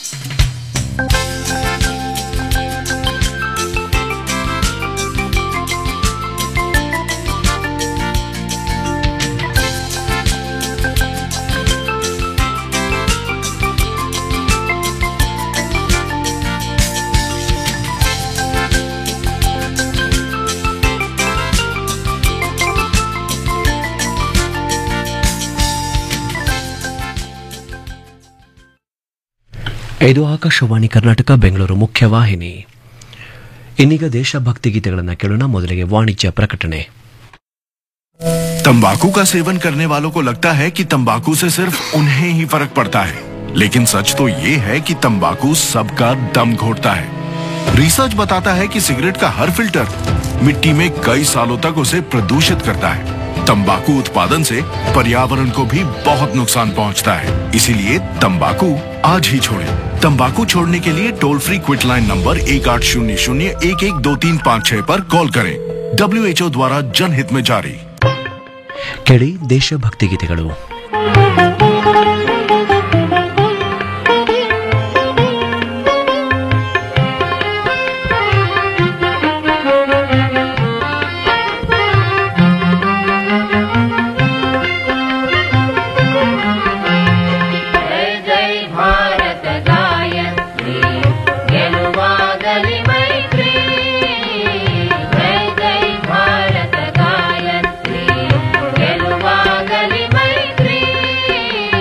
ಇದು ಆಕಾಶವಾಣಿ ಕರ್ನಾಟಕ ಬೆಂಗಳೂರು ಮುಖ್ಯವಾಹಿನಿ ಇನ್ನೀಗ ದೇಶಭಕ್ತಿ ಗೀತೆಗಳನ್ನು ಕೇಳೋಣ ಮೊದಲಿಗೆ ವಾಣಿಜ್ಯ ಪ್ರಕಟಣೆ तंबाकू का सेवन करने वालों को लगता है कि तंबाकू से सिर्फ उन्हें ही फर्क पड़ता है लेकिन सच तो ये है कि तंबाकू सबका दम घोटता है रिसर्च बताता है कि सिगरेट का हर फिल्टर मिट्टी में कई सालों तक उसे प्रदूषित करता है तंबाकू उत्पादन से पर्यावरण को भी बहुत नुकसान पहुंचता है इसीलिए तंबाकू आज ही छोड़ें। तंबाकू छोड़ने के लिए toll free quit line number एक आठ शून्य शून्य एक एक दो तीन पाँच छह पर कॉल करें डब्ल्यू द्वारा जनहित में जारी ಕೇಳಿ ದೇಶಭಕ್ತಿ ಗೀತೆಗಳು ಜೈ ಜೈ ಭಾರತ ಗಾಯತ್ರಿ ಗೆಲುವಾಗಲಿ ಮೈತ್ರಿ ಜೈ ಜೈ ಭಾರತ ಗಾಯತ್ರಿ ಗೆಲುವಾಗಲಿ ಮೈತ್ರಿ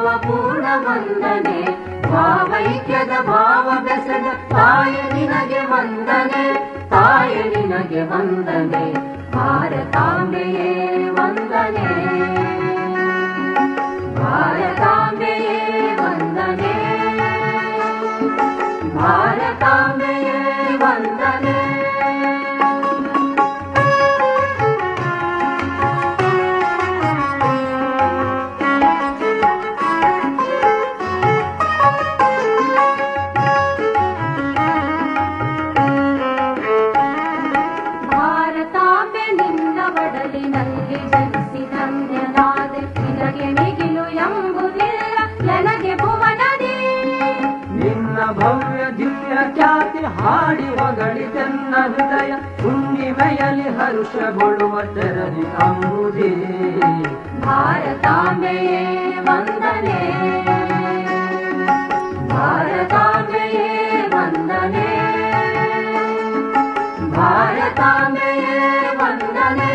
ಪೂರ್ಣ ವಂದನೆ ಭಾವೈಕ್ಯದ ಭಾವ ಬೆಸೆದ ತಾಯ ನಿನಗೆ ವಂದನೆ ತಾಯ ನಿನಗೆ ವಂದನೆ ಭಾರತಾಂಬೆಯೇ ವಂದನೆ ಭಾರತಾಂಬೆಯೇ ವಂದನೆ ಭಾರತಾಂಬೆಯೇ ವಂದನೆ ಭಾರತಾಂಬೆ ನಿನ್ನ ಒಡಲಿನಲ್ಲಿ ಜನಿಸಿದಂಜನಾದೆ ನಿನಗೆ ಮಿಗಿಲು ಎಂಬುದಿಲ್ಲ ನನಗೆ ಭುವನದಿ ನಿನ್ನ ಭವ್ಯ ದಿವ್ಯ ಖ್ಯಾತಿ ಹಾಡಿ ಹೊಗಳಿತೆನ್ನ ಹೃದಯ ಹುಣ್ಣಿಮೆಯಲ್ಲಿ ಹರುಷಗೊಳ್ಳುವ ತೆರದಿ ಅಂಬುದೇ ಭಾರತಾಂಬೆಯೇ ವಂದನೆ ಭಾರತಾಂಬೆಯೇ ವಂದನೆ ಭಾರತಾಂಬೆಯೇ ವಂದನೆ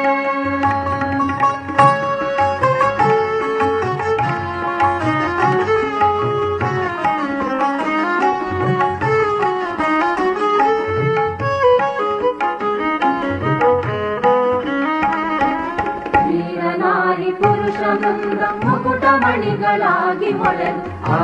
ವೀರನಾರಿ ಪುರುಷ ಮುಂದ ಮುಕುಟ ಮಣಿಗಳಾಗಿ ಹೊಳೆದು ಆ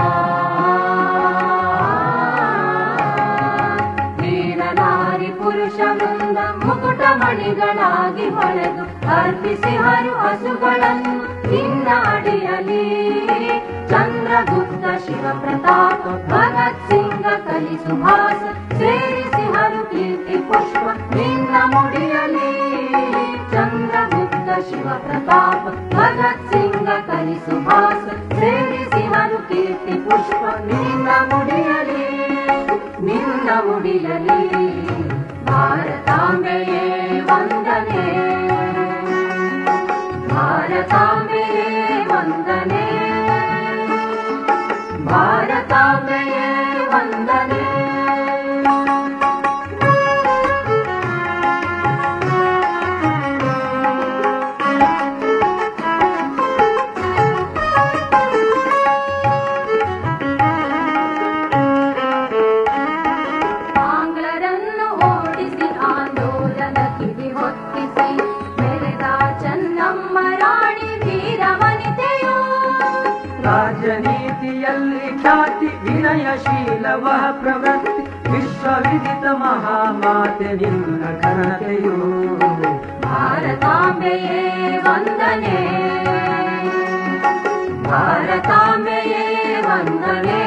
ವೀರನಾರಿ ಪುರುಷ ಮುಂದ ಮುಕುಟ ಮಣಿಗಳಾಗಿ ಹೊಳೆದು ಅರ್ಪಿಸಿ ಹರು ಹಸುಗಳನ್ನು ನಿನ್ನ ಅಡಿಯಲಿ ಚಂದ್ರಗುಪ್ತ ಶಿವ ಪ್ರತಾಪ ಭಗತ್ ಸಿಂಗ ಕಲಿ ಸುಭಾಸ ಸೇರಿಸಿ ಹರು ಕೀರ್ತಿ ಪುಷ್ಪ ನಿನ್ನ ಮುಡಿಯಲಿ ಚಂದ್ರಗುಪ್ತ ಶಿವ ಪ್ರತಾಪ ಭಗತ್ ಸಿಂಗ ಕಲಿ ಸುಭಾಸ ಸೇರಿಸಿ ಹರು ಕೀರ್ತಿ ಪುಷ್ಪ ನಿನ್ನ ಮುಡಿಯಲಿ ನಿನ್ನ ಮುಡಿಯಲಿ ಭಾರತಾಂಬೆಯೇ ವಂದನೆ ಭಾರತಾಂಬೆಯೇ ವಂದನೆ ಭಾರತಾಂಬೆಯೇ ವಂದನೆ ಆಂಗ್ಲರನ್ನು ಓಡಿಸಿ ಆಂದೋಲನ ಕಿವಿ ಹೊತ್ತಿಸಿ ಮೆರೆದ ಚೆನ್ನಮ್ಮ ರಾಣಿ ವೀರ ವನಿತೆಯು ರಾಜನೀತಿಯಲ್ಲಿ ಖ್ಯಾತಿ ವಿನಯಶೀಲವ ಪ್ರವೃತ್ತಿ ವಿಶ್ವವಿದಿತ ಮಹಾಮಾತೆ ನಿನ್ನ ಘನತೆಯು ಭಾರತಾಂಬೆಯೇ ವಂದನೆ ಭಾರತಾಂಬೆಯೇ ವಂದನೆ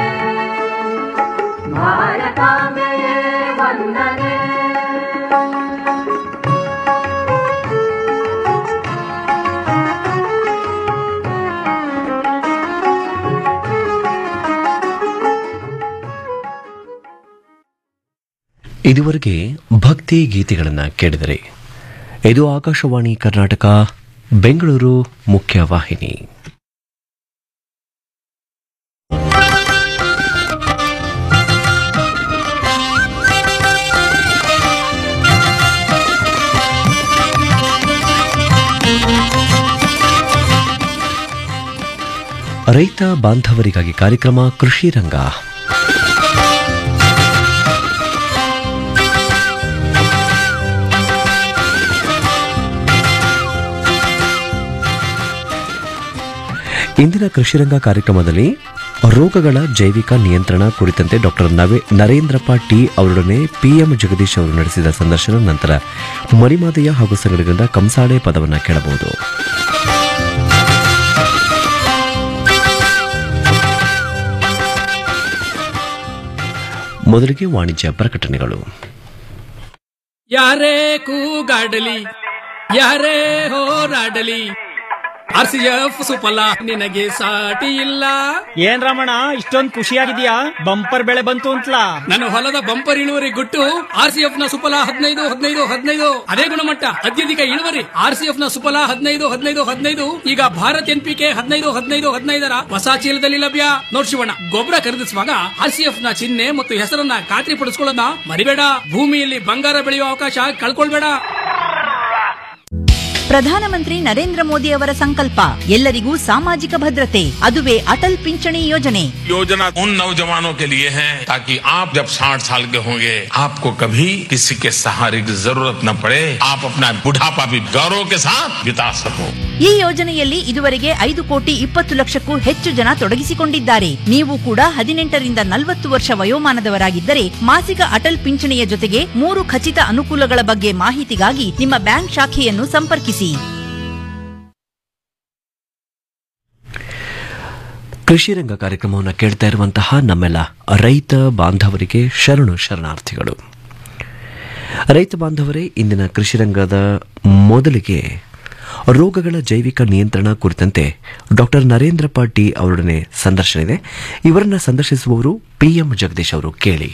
ಭಾರತಾಂಬೆಯೇ ವಂದನೆ ಇದುವರೆಗೆ ಭಕ್ತಿ ಗೀತೆಗಳನ್ನು ಕೇಳಿದರೆ ಇದು ಆಕಾಶವಾಣಿ ಕರ್ನಾಟಕ ಬೆಂಗಳೂರು ಮುಖ್ಯವಾಹಿನಿ ರೈತ ಬಾಂಧವರಿಗಾಗಿ ಕಾರ್ಯಕ್ರಮ ಕೃಷಿ ರಂಗ ಇಂದಿನ ಕೃಷಿರಂಗ ಕಾರ್ಯಕ್ರಮದಲ್ಲಿ ರೋಗಗಳ ಜೈವಿಕ ನಿಯಂತ್ರಣ ಕುರಿತಂತೆ ಡಾಕ್ಟರ್ ನವೆ ನರೇಂದ್ರಪ್ಪ ಟಿ ಅವರೊಡನೆ ಪಿಎಂ ಜಗದೀಶ್ ಅವರು ನಡೆಸಿದ ಸಂದರ್ಶನ ನಂತರ ಮರಿಮಾದಯ್ಯ ಹಾಗೂ ಸಂಗಡಿಗರಿಂದ ಕಂಸಾಳೆ ಪದವನ್ನು ಕೇಳಬಹುದು ಮೊದಲಿಗೆ ವಾಣಿಜ್ಯ ಪ್ರಕಟಣೆಗಳು ಯಾರೇ ಕೂಗಾಡಲಿ ಯಾರೇ ಹೋರಾಡಲಿ ಆರ್ ಸಿ ಎಫ್ ಸುಫಲ ನಿನಗೆ ಸಾಟಿ ಇಲ್ಲ ಏನ್ ರಮಣ ಇಷ್ಟೊಂದ್ ಖುಷಿಯಾಗಿದ್ಯಾ ಬಂಪರ್ ಬೆಳೆ ಬಂತು ಅಂತಲಾ ನನ್ನ ಹೊಲದ ಬಂಪರ್ ಇಳುವರಿ ಗುಟ್ಟು ಆರ್ ಸಿ ಎಫ್ ನ ಸುಫಲ ಹದಿನೈದು ಹದಿನೈದು ಹದಿನೈದು ಅದೇ ಗುಣಮಟ್ಟ ಅತ್ಯಧಿಕ ಇಳುವರಿ ಆರ್ ಸಿ ಎಫ್ ನ ಸುಫಲ ಹದಿನೈದು ಹದಿನೈದು ಹದಿನೈದು ಈಗ ಭಾರತ್ ಎನ್ ಪಿ ಕೆ ಹದಿನೈದು ಹದಿನೈದು ಹದಿನೈದರ ಹೊಸ ಚೀಲದಲ್ಲಿ ಲಭ್ಯ ನೋಡ್ ಶಿವಣ್ಣ ಗೊಬ್ಬರ ಖರೀದಿಸುವಾಗ ಆರ್ ಸಿ ಎಫ್ ನ ಚಿಹ್ನೆ ಮತ್ತು ಹೆಸರನ್ನ ಖಾತ್ರಿ ಪಡಿಸ್ಕೊಳ್ಳೋದನ್ನ ಮರಿಬೇಡ ಭೂಮಿಯಲ್ಲಿ ಬಂಗಾರ ಬೆಳೆಯುವ ಅವಕಾಶ ಕಳ್ಕೊಳ್ಬೇಡ ಪ್ರಧಾನಮಂತ್ರಿ ನರೇಂದ್ರ ಮೋದಿ ಅವರ ಸಂಕಲ್ಪ ಎಲ್ಲರಿಗೂ ಸಾಮಾಜಿಕ ಭದ್ರತೆ ಅದುವೇ ಅಟಲ್ ಪಿಂಚಣಿ ಯೋಜನೆ योजना उन नौजवानों के लिए है ताकि आप जब 60 साल के होंगे आपको कभी किसी के सहारे की जरूरत न पड़े आप अपना बुढ़ापा भी गौरव के साथ बिता सको ಈ ಯೋಜನೆಯಲ್ಲಿ ಇದುವರೆಗೆ ಐದು ಕೋಟಿ ಇಪ್ಪತ್ತು ಲಕ್ಷಕ್ಕೂ ಹೆಚ್ಚು ಜನ ತೊಡಗಿಸಿಕೊಂಡಿದ್ದಾರೆ ನೀವು ಕೂಡ ಹದಿನೆಂಟರಿಂದ ನಲವತ್ತು ವರ್ಷ ವಯೋಮಾನದವರಾಗಿದ್ದರೆ ಮಾಸಿಕ ಅಟಲ್ ಪಿಂಚಣಿಯ ಜೊತೆಗೆ ಮೂರು ಖಚಿತ ಅನುಕೂಲಗಳ ಬಗ್ಗೆ ಮಾಹಿತಿಗಾಗಿ ನಿಮ್ಮ ಬ್ಯಾಂಕ್ ಶಾಖೆಯನ್ನು ಸಂಪರ್ಕಿಸಿ ಕೃಷಿ ರಂಗ ಕಾರ್ಯಕ್ರಮವನ್ನು ಕೇಳ್ತಾ ಇರುವಂತಹ ನಮ್ಮೆಲ್ಲ ರೈತ ಬಾಂಧವರಿಗೆ ಶರಣು ಶರಣಾರ್ಥಿಗಳು ರೈತ ಬಾಂಧವರೇ ಇಂದಿನ ಕೃಷಿ ರಂಗದ ಮೊದಲಿಗೆ ರೋಗಗಳ ಜೈವಿಕ ನಿಯಂತ್ರಣ ಕುರಿತಂತೆ ಡಾಕ್ಟರ್ ನರೇಂದ್ರ ಪಾಟಿ ಅವರೊಡನೆ ಸಂದರ್ಶನ ಇದೆ ಇವರನ್ನ ಸಂದರ್ಶಿಸುವವರು ಪಿಎಂ ಜಗದೀಶ್ ಅವರು ಕೇಳಿ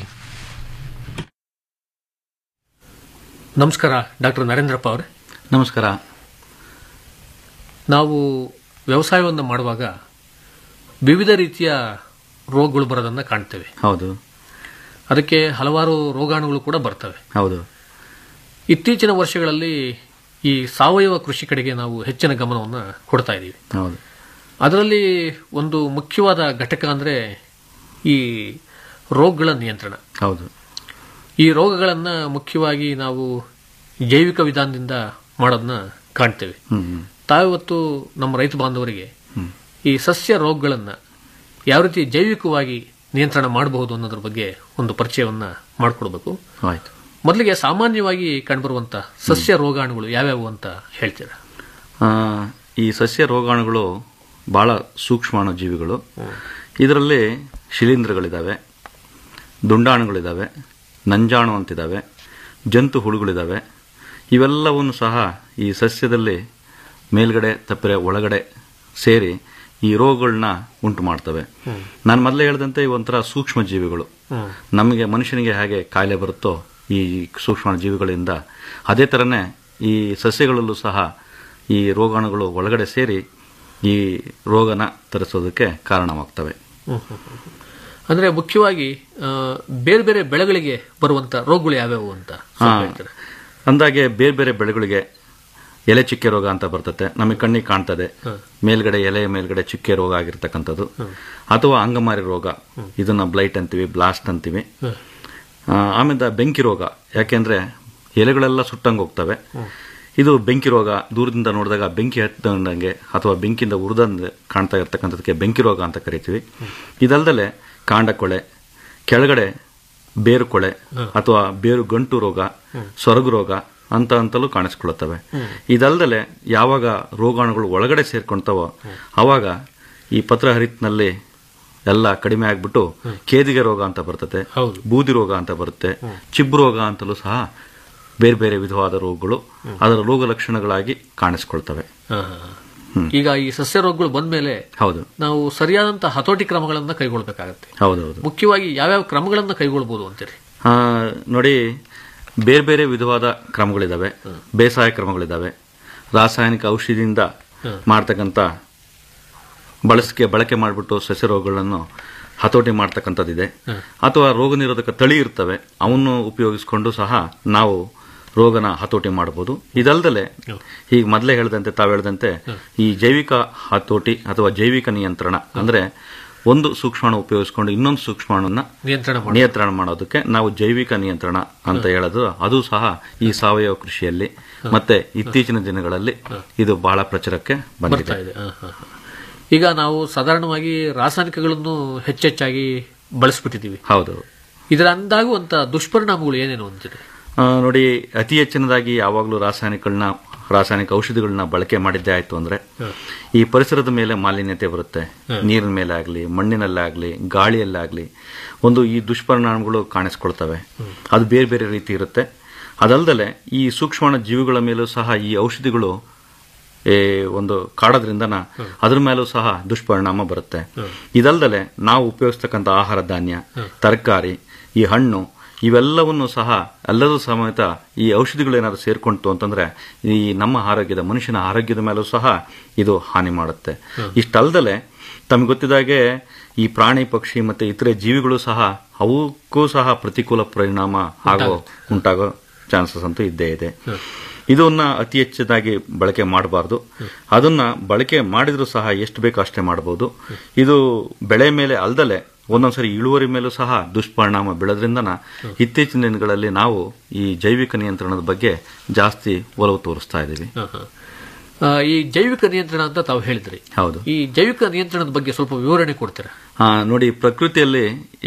ನಮಸ್ಕಾರ ಡಾಕ್ಟರ್ ನರೇಂದ್ರಪ್ಪ ಅವರೇ ನಮಸ್ಕಾರ ನಾವು ವ್ಯವಸಾಯವನ್ನು ಮಾಡುವಾಗ ವಿವಿಧ ರೀತಿಯ ರೋಗಗಳು ಬರೋದನ್ನು ಕಾಣ್ತೇವೆ ಹೌದು ಅದಕ್ಕೆ ಹಲವಾರು ರೋಗಾಣುಗಳು ಕೂಡ ಬರ್ತವೆ ಹೌದು ಇತ್ತೀಚಿನ ವರ್ಷಗಳಲ್ಲಿ ಈ ಸಾವಯವ ಕೃಷಿ ಕಡೆಗೆ ನಾವು ಹೆಚ್ಚಿನ ಗಮನವನ್ನು ಕೊಡ್ತಾ ಇದ್ದೀವಿ ಹೌದು ಅದರಲ್ಲಿ ಒಂದು ಮುಖ್ಯವಾದ ಘಟಕ ಅಂದರೆ ಈ ರೋಗಗಳ ನಿಯಂತ್ರಣ ಹೌದು ಈ ರೋಗಗಳನ್ನು ಮುಖ್ಯವಾಗಿ ನಾವು ಜೈವಿಕ ವಿಧಾನದಿಂದ ಮಾಡೋದನ್ನ ಕಾಣ್ತೇವೆ ಹ್ಮ್ ಹ್ಮ್. ತಾವಿವತ್ತು ನಮ್ಮ ರೈತ ಬಾಂಧವರಿಗೆ ಈ ಸಸ್ಯ ರೋಗಗಳನ್ನು ಯಾವ ರೀತಿ ಜೈವಿಕವಾಗಿ ನಿಯಂತ್ರಣ ಮಾಡಬಹುದು ಅನ್ನೋದ್ರ ಬಗ್ಗೆ ಒಂದು ಪರಿಚಯವನ್ನ ಮಾಡಿಕೊಡ್ಬೇಕು ಆಯ್ತು ಮೊದಲಿಗೆ ಸಾಮಾನ್ಯವಾಗಿ ಕಂಡುಬರುವಂತ ಸಸ್ಯ ರೋಗಾಣುಗಳು ಯಾವ್ಯಾವು ಅಂತ ಹೇಳ್ತೀರಾ ಆ, ಈ ಸಸ್ಯ ರೋಗಾಣುಗಳು ಬಹಳ ಸೂಕ್ಷ್ಮಾಣು ಜೀವಿಗಳು ಇದರಲ್ಲಿ ಶಿಲೀಂಧ್ರಗಳಿದ್ದಾವೆ ದುಂಡಾಣುಗಳಿದ್ದಾವೆ ನಂಜಾಣು ಅಂತಿದ್ದಾವೆ ಜಂತು ಹುಳುಗಳಿದ್ದಾವೆ ಇವೆಲ್ಲವನ್ನು ಸಹ ಈ ಸಸ್ಯದಲ್ಲಿ ಮೇಲ್ಗಡೆ ತಪ್ಪರೆ ಒಳಗಡೆ ಸೇರಿ ಈ ರೋಗಗಳನ್ನ ಉಂಟು ಮಾಡ್ತವೆ ನಾನು ಮೊದಲೇ ಹೇಳಿದಂತೆ ಇವು ಒಂಥರ ಸೂಕ್ಷ್ಮ ಜೀವಿಗಳು ನಮಗೆ ಮನುಷ್ಯನಿಗೆ ಹೇಗೆ ಕಾಯಿಲೆ ಬರುತ್ತೋ ಈ ಸೂಕ್ಷ್ಮ ಜೀವಿಗಳಿಂದ ಅದೇ ಥರನೇ ಈ ಸಸ್ಯಗಳಲ್ಲೂ ಸಹ ಈ ರೋಗಾಣುಗಳು ಒಳಗಡೆ ಸೇರಿ ಈ ರೋಗನ ತರಿಸೋದಕ್ಕೆ ಕಾರಣವಾಗ್ತವೆ ಅಂದ್ರೆ ಮುಖ್ಯವಾಗಿ ಆ, ಬೇರೆ ಬೇರೆ ಬೆಳೆಗಳಿಗೆ ಬರುವಂತ ರೋಗಗಳು ಯಾವ್ಯಾವು ಅಂತ ಸ್ವಲ್ಪ ಹಾ. ಹೇಳ್ತೀರಾ? ಅಂದಾಗೆ ಬೇರೆ ಬೇರೆ ಬೆಳೆಗಳಿಗೆ ಎಲೆ ಚುಕ್ಕೆ ರೋಗ ಅಂತ ಬರ್ತದೆ ನಮಗೆ ಕಣ್ಣಿಗೆ ಕಾಣ್ತದೆ ಮೇಲ್ಗಡೆ ಎಲೆ ಮೇಲ್ಗಡೆ ಚುಕ್ಕೆ ರೋಗ ಆಗಿರ್ತಕ್ಕಂಥದ್ದು ಅಥವಾ ಅಂಗಮಾರಿ ರೋಗ ಇದನ್ನ ಬ್ಲೈಟ್ ಅಂತೀವಿ ಬ್ಲಾಸ್ಟ್ ಅಂತೀವಿ ಆ, ಆಮೇಲೆ ಬೆಂಕಿ ರೋಗ ಯಾಕೆಂದ್ರೆ ಎಲೆಗಳೆಲ್ಲ ಸುಟ್ಟಂಗೆ ಹೋಗ್ತವೆ ಇದು ಬೆಂಕಿ ರೋಗ ದೂರದಿಂದ ನೋಡಿದಾಗ ಬೆಂಕಿ ಹತ್ತಂಗೆ ಅಥವಾ ಬೆಂಕಿಯಿಂದ ಉರಿದಂಗೆ ಕಾಣ್ತಾ ಇರ್ತಕ್ಕಂಥದಕ್ಕೆ ಬೆಂಕಿ ರೋಗ ಅಂತ ಕರಿತೀವಿ ಇದಲ್ದಲೆ ಕಾಂಡಕೊಳೆ ಕೆಳಗಡೆ ಬೇರು ಕೊಳೆ ಅಥವಾ ಬೇರು ಗಂಟು ರೋಗ ಸೊರಗು ರೋಗ ಅಂತ ಅಂತಲೂ ಕಾಣಿಸ್ಕೊಳ್ಳುತ್ತವೆ ಇದಲ್ದಲೆ ಯಾವಾಗ ರೋಗಾಣುಗಳು ಒಳಗಡೆ ಸೇರ್ಕೊಂತಾವೋ ಅವಾಗ ಈ ಪತ್ರ ಹರಿತ್ನಲ್ಲಿ ಎಲ್ಲ ಕಡಿಮೆ ಆಗ್ಬಿಟ್ಟು ಕೇದಿಗೆ ರೋಗ ಅಂತ ಬರ್ತದೆ ಬೂದಿ ರೋಗ ಅಂತ ಬರುತ್ತೆ ಚಿಬ್ಬು ರೋಗ ಅಂತಲೂ ಸಹ ಬೇರೆ ಬೇರೆ ವಿಧವಾದ ರೋಗಗಳು ಅದರ ರೋಗ ಲಕ್ಷಣಗಳಾಗಿ ಕಾಣಿಸ್ಕೊಳ್ತವೆ ಹಾ, ಹಾ, ಹಾ. ಈಗ ಈ ಸಸ್ಯ ರೋಗಗಳು ಬಂದ್ಮೇಲೆ ಹೌದು ನಾವು ಸರಿಯಾದಂತ ಹತೋಟಿ ಕ್ರಮಗಳನ್ನ ಕೈಗೊಳ್ಬೇಕಾಗತ್ತೆ ಹೌದೌದು ಮುಖ್ಯವಾಗಿ ಯಾವ್ಯಾವ ಕ್ರಮಗಳನ್ನ ಕೈಗೊಳ್ಬಹುದು ಅಂತೀರಿ ಆ, ನೋಡಿ ಬೇರೆ ಬೇರೆ ವಿಧವಾದ ಕ್ರಮಗಳಿದಾವೆ ಬೇಸಾಯ ಕ್ರಮಗಳಿದಾವೆ ರಾಸಾಯನಿಕ ಔಷಧಿಯಿಂದ ಮಾಡ್ತಕ್ಕಂಥ ಬಳಸಿಕೆ ಬಳಕೆ ಮಾಡಿಬಿಟ್ಟು ಸಸ್ಯ ರೋಗಗಳನ್ನು ಹತೋಟಿ ಮಾಡ್ತಕ್ಕಂಥದ್ದಿದೆ ಅಥವಾ ರೋಗ ನಿರೋಧಕ ತಳಿ ಇರ್ತವೆ ಅವನ್ನು ಉಪಯೋಗಿಸಿಕೊಂಡು ಸಹ ನಾವು ರೋಗನ ಹತೋಟಿ ಮಾಡಬಹುದು ಇದಲ್ದಲೆ ಈಗ ಮೊದಲೇ ಹೇಳಿದಂತೆ ತಾವು ಹೇಳಿದಂತೆ ಈ ಜೈವಿಕ ಹತೋಟಿ ಅಥವಾ ಜೈವಿಕ ನಿಯಂತ್ರಣ ಅಂದ್ರೆ ಒಂದು ಸೂಕ್ಷ್ಮಾಣು ಉಪಯೋಗಿಸಿಕೊಂಡು ಇನ್ನೊಂದು ಸೂಕ್ಷ್ಮಾಣುನ ನಿಯಂತ್ರಣ ಮಾಡಿ ನಿಯಂತ್ರಣ ಮಾಡೋದಕ್ಕೆ ನಾವು ಜೈವಿಕ ನಿಯಂತ್ರಣ ಅಂತ ಹೇಳೋದು ಅದು ಸಹ ಈ ಸಾವಯವ ಕೃಷಿಯಲ್ಲಿ ಮತ್ತೆ ಇತ್ತೀಚಿನ ದಿನಗಳಲ್ಲಿ ಇದು ಬಹಳ ಪ್ರಚಾರಕ್ಕೆ ಬರ್ತಾ ಬಂದಿದೆ ಇದೆ ಹಾ, ಹಾ, ಹಾ. ಈಗ ನಾವು ಸಾಧಾರಣವಾಗಿ ರಾಸಾಯನಿಕಗಳನ್ನು ಹೆಚ್ಚೆಚ್ಚಾಗಿ ಬಳಸ್ಬಿಟ್ಟಿದ್ದೀವಿ ಹೌದು ಇದರ ಅಂದಾಗುವಂತ ದುಷ್ಪರಿಣಾಮಗಳು ಏನೇನು ಅಂತೀರಿ ಆ, ನೋಡಿ ಅತಿ ಹೆಚ್ಚಿನದಾಗಿ ಯಾವಾಗಲೂ ರಾಸಾಯನಿಕಗಳನ್ನ ರಾಸಾಯನಿಕ ಔಷಧಿಗಳನ್ನ ಬಳಕೆ ಮಾಡಿದ್ದೇ ಆಯ್ತು ಅಂದ್ರೆ ಈ ಪರಿಸರದ ಮೇಲೆ ಮಾಲಿನ್ಯತೆ ಬರುತ್ತೆ ನೀರಿನ ಮೇಲೆ ಆಗಲಿ ಮಣ್ಣಿನಲ್ಲಾಗಲಿ ಗಾಳಿಯಲ್ಲಾಗಲಿ ಒಂದು ಈ ದುಷ್ಪರಿಣಾಮಗಳು ಕಾಣಿಸ್ಕೊಳ್ತವೆ ಅದು ಬೇರೆ ಬೇರೆ ರೀತಿ ಇರುತ್ತೆ ಅದಲ್ದಲೆ ಈ ಸೂಕ್ಷ್ಮಾಣು ಜೀವಿಗಳ ಮೇಲೂ ಸಹ ಈ ಔಷಧಿಗಳು ಏ, ಒಂದು ಕಾಡೋದ್ರಿಂದ ಅದ್ರ ಮೇಲೂ ಸಹ ದುಷ್ಪರಿಣಾಮ ಬರುತ್ತೆ ಇದಲ್ದಲೆ ನಾವು ಉಪಯೋಗಿಸ್ತಕ್ಕಂಥ ಆಹಾರ ಧಾನ್ಯ ತರಕಾರಿ ಈ ಹಣ್ಣು ಇವೆಲ್ಲವನ್ನು ಸಹ ಎಲ್ಲದೂ ಸಮೇತ ಈ ಔಷಧಿಗಳು ಏನಾದ್ರು ಸೇರ್ಕೊಂತು ಅಂತಂದ್ರೆ ಈ ನಮ್ಮ ಆರೋಗ್ಯದ ಮನುಷ್ಯನ ಆರೋಗ್ಯದ ಮೇಲೂ ಸಹ ಇದು ಹಾನಿ ಮಾಡುತ್ತೆ ಇಷ್ಟಲ್ದಲೆ ತಮಗೆ ಗೊತ್ತಿದಾಗೆ ಈ ಪ್ರಾಣಿ ಪಕ್ಷಿ ಮತ್ತೆ ಇತರೆ ಜೀವಿಗಳು ಸಹ ಅವಕ್ಕೂ ಸಹ ಪ್ರತಿಕೂಲ ಪರಿಣಾಮ ಆಗೋ ಉಂಟಾಗೋ ಚಾನ್ಸಸ್ ಅಂತೂ ಇದ್ದೇ ಇದೆ ಇದನ್ನ ಅತಿ ಹೆಚ್ಚಾಗಿ ಬಳಕೆ ಮಾಡಬಾರ್ದು ಅದನ್ನ ಬಳಕೆ ಮಾಡಿದ್ರೂ ಸಹ ಎಷ್ಟು ಬೇಕೋ ಅಷ್ಟೇ ಮಾಡಬಹುದು ಇದು ಬೆಳೆ ಮೇಲೆ ಅಲ್ದಲೆ ಒಂದೊಂದ್ಸರಿ ಇಳುವರಿ ಮೇಲೂ ಸಹ ದುಷ್ಪರಿಣಾಮ ಬೀಳೋದ್ರಿಂದನ ಇತ್ತೀಚಿನ ದಿನಗಳಲ್ಲಿ ನಾವು ಈ ಜೈವಿಕ ನಿಯಂತ್ರಣದ ಬಗ್ಗೆ ಜಾಸ್ತಿ ಒಲವು ತೋರಿಸ್ತಾ ಇದ್ದೀವಿ ಹ, ಹ. ಆ, ಈ ಜೈವಿಕ ನಿಯಂತ್ರಣ ಅಂತ ತಾವು ಹೇಳಿದ್ರಿ ಹೌದು ಈ ಜೈವಿಕ ನಿಯಂತ್ರಣದ ಬಗ್ಗೆ ಸ್ವಲ್ಪ ವಿವರಣೆ ಕೊಡ್ತೀರಾ ಆ, ನೋಡಿ ಪ್ರಕೃತಿಯಲ್ಲಿ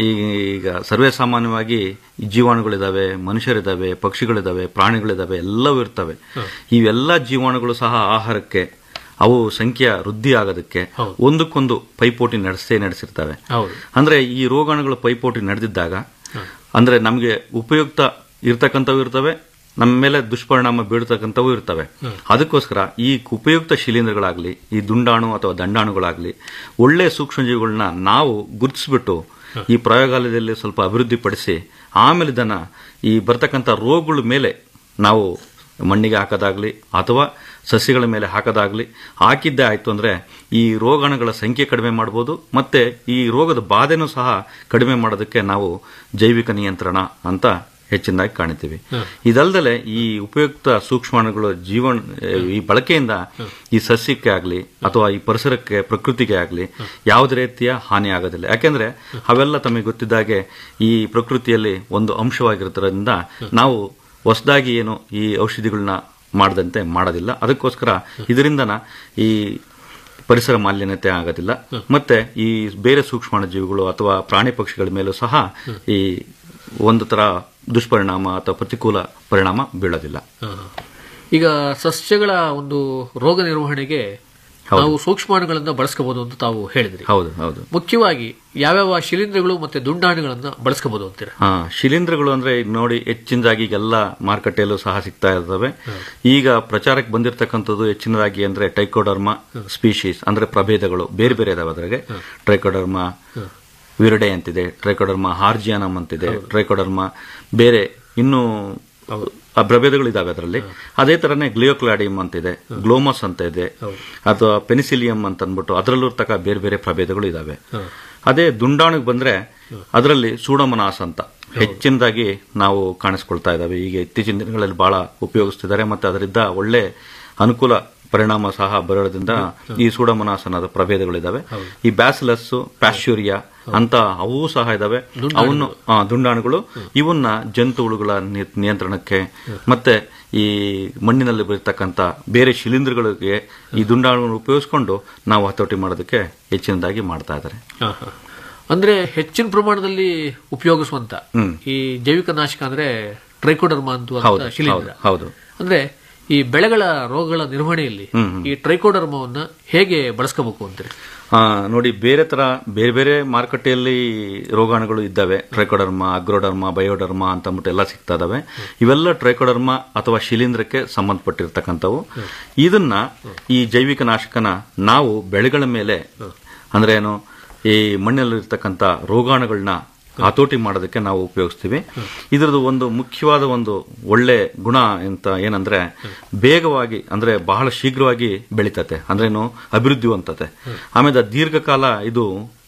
ಈಗ ಸರ್ವೇ ಸಾಮಾನ್ಯವಾಗಿ ಜೀವಾಣುಗಳಿದಾವೆ ಮನುಷ್ಯರಿದ್ದಾವೆ ಪಕ್ಷಿಗಳಿದಾವೆ ಪ್ರಾಣಿಗಳಿದಾವೆ ಎಲ್ಲವೂ ಇರ್ತವೆ ಇವೆಲ್ಲ ಜೀವಾಣುಗಳು ಸಹ ಆಹಾರಕ್ಕೆ ಅವು ಸಂಖ್ಯೆ ವೃದ್ಧಿ ಆಗೋದಕ್ಕೆ ಒಂದಕ್ಕೊಂದು ಪೈಪೋಟಿ ನಡೆಸೇ ನಡೆಸಿರ್ತವೆ ಹೌದು ಅಂದ್ರೆ ಈ ರೋಗಾಣುಗಳು ಪೈಪೋಟಿ ನಡೆದಿದ್ದಾಗ ಅಂದ್ರೆ ನಮಗೆ ಉಪಯುಕ್ತ ಇರ್ತಕ್ಕಂಥವು ಇರ್ತವೆ ನಮ್ಮ ಮೇಲೆ ದುಷ್ಪರಿಣಾಮ ಬೀಳ್ತಕ್ಕಂಥವು ಇರ್ತವೆ ಅದಕ್ಕೋಸ್ಕರ ಈ ಉಪಯುಕ್ತ ಶಿಲೀಂಧ್ರಗಳಾಗ್ಲಿ ಈ ದುಂಡಾಣು ಅಥವಾ ದಂಡಾಣುಗಳಾಗ್ಲಿ ಒಳ್ಳೆ ಸೂಕ್ಷ್ಮಜೀವಿಗಳನ್ನ ನಾವು ಗುರುತಿಸ್ಬಿಟ್ಟು ಈ ಪ್ರಯೋಗಾಲಯದಲ್ಲಿ ಸ್ವಲ್ಪ ಅಭಿವೃದ್ಧಿಪಡಿಸಿ ಆಮೇಲೆ ಇದನ್ನ ಈ ಬರ್ತಕ್ಕಂಥ ರೋಗಗಳ ಮೇಲೆ ನಾವು ಮಣ್ಣಿಗೆ ಹಾಕೋದಾಗ್ಲಿ ಅಥವಾ ಸಸ್ಯಗಳ ಮೇಲೆ ಹಾಕೋದಾಗ್ಲಿ ಹಾಕಿದ್ದೇ ಆಯ್ತು ಅಂದ್ರೆ ಈ ರೋಗಾಣುಗಳ ಸಂಖ್ಯೆ ಕಡಿಮೆ ಮಾಡ್ಬೋದು ಮತ್ತೆ ಈ ರೋಗದ ಬಾಧೆನೂ ಸಹ ಕಡಿಮೆ ಮಾಡೋದಕ್ಕೆ ನಾವು ಜೈವಿಕ ನಿಯಂತ್ರಣ ಅಂತ ಹೆಚ್ಚಿನದಾಗಿ ಕಾಣ್ತೀವಿ ಇದಲ್ದಲೆ ಈ ಉಪಯುಕ್ತ ಸೂಕ್ಷ್ಮಾಣುಗಳ ಜೀವನ ಈ ಬಳಕೆಯಿಂದ ಈ ಸಸ್ಯಕ್ಕೆ ಆಗಲಿ ಅಥವಾ ಈ ಪರಿಸರಕ್ಕೆ ಪ್ರಕೃತಿಗೆ ಆಗಲಿ ಯಾವುದೇ ರೀತಿಯ ಹಾನಿ ಆಗೋದಿಲ್ಲ ಯಾಕೆಂದ್ರೆ ಅವೆಲ್ಲ ತಮಗೆ ಗೊತ್ತಿದ್ದಾಗೆ ಈ ಪ್ರಕೃತಿಯಲ್ಲಿ ಒಂದು ಅಂಶವಾಗಿರೋದ್ರಿಂದ ನಾವು ಹೊಸದಾಗಿ ಏನು ಈ ಔಷಧಿಗಳನ್ನ ಮಾಡದಂತೆ ಮಾಡೋದಿಲ್ಲ ಅದಕ್ಕೋಸ್ಕರ ಇದರಿಂದನ ಈ ಪರಿಸರ ಮಾಲಿನ್ಯತೆ ಆಗೋದಿಲ್ಲ ಮತ್ತೆ ಈ ಬೇರೆ ಸೂಕ್ಷ್ಮಾಣು ಜೀವಿಗಳು ಅಥವಾ ಪ್ರಾಣಿ ಪಕ್ಷಿಗಳ ಮೇಲೂ ಸಹ ಈ ಒಂದು ತರ ದುಷ್ಪರಿಣಾಮ ಅಥವಾ ಪ್ರತಿಕೂಲ ಪರಿಣಾಮ ಬೀಳೋದಿಲ್ಲ ಹ, ಹ. ಈಗ ಸಸ್ಯಗಳ ಒಂದು ರೋಗ ನಿರ್ವಹಣೆಗೆ ನಾವು ಸೂಕ್ಷ್ಮಾಣುಗಳನ್ನ ಬಳಸ್ಕೋಬಹುದು ಅಂತ ತಾವು ಹೇಳಿದ್ರಿ ಹೌದು ಹೌದು ಮುಖ್ಯವಾಗಿ ಯಾವ್ಯಾವ ಶಿಲೀಂಧ್ರಗಳು ಮತ್ತೆ ದುಂಡಾಣುಗಳನ್ನ ಬಳಸ್ಕೋಬಹುದು ಅಂತೀರಾ ಹಾ ಶಿಲೀಂಧ್ರಗಳು ಅಂದ್ರೆ ಈಗ ನೋಡಿ ಹೆಚ್ಚಿನದಾಗಿ ಎಲ್ಲ ಮಾರುಕಟ್ಟೆಯಲ್ಲೂ ಸಹ ಸಿಗ್ತಾ ಇರ್ತವೆ ಈಗ ಪ್ರಚಾರಕ್ಕೆ ಬಂದಿರತಕ್ಕಂಥದ್ದು ಹೆಚ್ಚಿನದಾಗಿ ಅಂದ್ರೆ ಟೈಕೋಡರ್ಮಾ ಸ್ಪೀಶೀಸ್ ಅಂದ್ರೆ ಪ್ರಭೇದಗಳು ಬೇರೆ ಬೇರೆ ಇದಾವೆ ಅದ್ರಾಗೆ ಟ್ರೈಕೋಡರ್ಮಾ ವಿರಡೆ ಅಂತಿದೆ ಟ್ರೈಕೋಡರ್ಮಾ ಹಾರ್ಜಿಯಾನಮ್ ಅಂತಿದೆ ಟ್ರೈಕೋಡರ್ಮಾ ಬೇರೆ ಇನ್ನೂ ಆ ಪ್ರಭೇದಗಳು ಇದಾವೆ ಅದರಲ್ಲಿ ಅದೇ ತರನೇ ಗ್ಲಿಯೋಕ್ಲಾಡಿಯಂ ಅಂತಿದೆ ಗ್ಲೋಮಸ್ ಅಂತ ಇದೆ ಅಥವಾ ಪೆನಿಸಿಲಿಯಂ ಅಂತ ಅಂದ್ಬಿಟ್ಟು ಅದರಲ್ಲೂ ಇರ್ತಕ್ಕ ಬೇರೆ ಬೇರೆ ಪ್ರಭೇದಗಳು ಇದಾವೆ ಅದೇ ದುಂಡಾಣಿಗೆ ಬಂದ್ರೆ ಅದರಲ್ಲಿ ಸೂಡೋಮನಾಸ್ ಅಂತ ಹೆಚ್ಚಿನದಾಗಿ ನಾವು ಕಾಣಿಸ್ಕೊಳ್ತಾ ಇದ್ದಾವೆ ಈಗ ಇತ್ತೀಚಿನ ದಿನಗಳಲ್ಲಿ ಬಹಳ ಉಪಯೋಗಿಸ್ತಿದ್ದಾರೆ ಮತ್ತೆ ಅದರಿಂದ ಒಳ್ಳೆ ಅನುಕೂಲ ಪರಿಣಾಮ ಸಹ ಬರೋದ್ರಿಂದ ಈ ಸೂಡೋಮನಾಸ್ ಅನ್ನೋದು ಪ್ರಭೇದಗಳಿದಾವೆ ಈ ಬ್ಯಾಸಿಲಸ್ ಪ್ಯಾಶ್ಯೂರಿಯಾ ಅಂತ ಅವೂ ಸಹ ಇದಾವೆ ಅವನ್ನು ಆ, ದುಂಡಾಣುಗಳು ಇವನ್ನ ಜಂತುಹುಳುಗಳ ನಿ- ನಿಯಂತ್ರಣಕ್ಕೆ ಮತ್ತೆ ಈ ಮಣ್ಣಿನಲ್ಲಿ ಬರ್ತಕ್ಕಂಥ ಬೇರೆ ಶಿಲೀಂಧ್ರಗಳಿಗೆ ಈ ದುಂಡಾಣುಗಳನ್ನು ಉಪಯೋಗಿಸ್ಕೊಂಡು ನಾವು ಹತೋಟಿ ಮಾಡೋದಕ್ಕೆ ಹೆಚ್ಚಿನದಾಗಿ ಮಾಡ್ತಾ ಇದ್ದಾರೆ ಹ, ಹ. ಅಂದ್ರೆ ಹೆಚ್ಚಿನ ಪ್ರಮಾಣದಲ್ಲಿ ಉಪಯೋಗಿಸುವಂತ ಹ್ಮ್. ಈ ಜೈವಿಕ ನಾಶಕ ಅಂದ್ರೆ ಟ್ರೈಕೋಡರ್ಮಾ ಹೌದು, ಅಂತ ಶಿಲೀಂಧ್ರ ಹೌದು, ಹೌದು. ಅಂದ್ರೆ ಈ ಬೆಳೆಗಳ ರೋಗಗಳ ನಿರ್ವಹಣೆಯಲ್ಲಿ ಹ್ಮ್, ಹ್ಮ್. ಈ ಟ್ರೈಕೋಡರ್ಮವನ್ನ ಹೇಗೆ ಬಳಸ್ಕೋಬೇಕು ಅಂತೀರಿ ಆ, ನೋಡಿ ಬೇರೆ ತರ ಬೇರೆ ಬೇರೆ ಮಾರುಕಟ್ಟೆಯಲ್ಲಿ ರೋಗಾಣುಗಳು ಇದ್ದಾವೆ ಟ್ರೈಕೋಡರ್ಮಾ ಅಗ್ರೋಡರ್ಮಾ ಬಯೋಡರ್ಮಾ ಅಂತ ಅಂದ್ಬಿಟ್ಟು ಎಲ್ಲ ಸಿಗ್ತಾ ಇದಾವೆ ಇವೆಲ್ಲ ಟ್ರೈಕೋಡರ್ಮಾ ಅಥವಾ ಶಿಲೀಂಧ್ರಕ್ಕೆ ಸಂಬಂಧಪಟ್ಟಿರ್ತಕ್ಕಂಥವು ಇದನ್ನ ಈ ಜೈವಿಕ ನಾಶಕನ ನಾವು ಬೆಳೆಗಳ ಮೇಲೆ ಅಂದ್ರೆ ಏನು ಈ ಮಣ್ಣಲ್ಲಿರ್ತಕ್ಕಂಥ ರೋಗಾಣುಗಳನ್ನ ಹತೋಟಿ ಮಾಡೋದಕ್ಕೆ ನಾವು ಉಪಯೋಗಿಸ್ತೀವಿ ಇದರದ್ದು ಒಂದು ಮುಖ್ಯವಾದ ಒಂದು ಒಳ್ಳೆ ಗುಣ ಅಂತ ಏನಂದ್ರೆ ಬೇಗವಾಗಿ ಅಂದ್ರೆ ಬಹಳ ಶೀಘ್ರವಾಗಿ ಬೆಳೀತತೆ ಅಂದ್ರೇನು ಅಭಿವೃದ್ಧಿ ಹೊಂದತೆ ಆಮೇಲೆ ದೀರ್ಘಕಾಲ ಇದು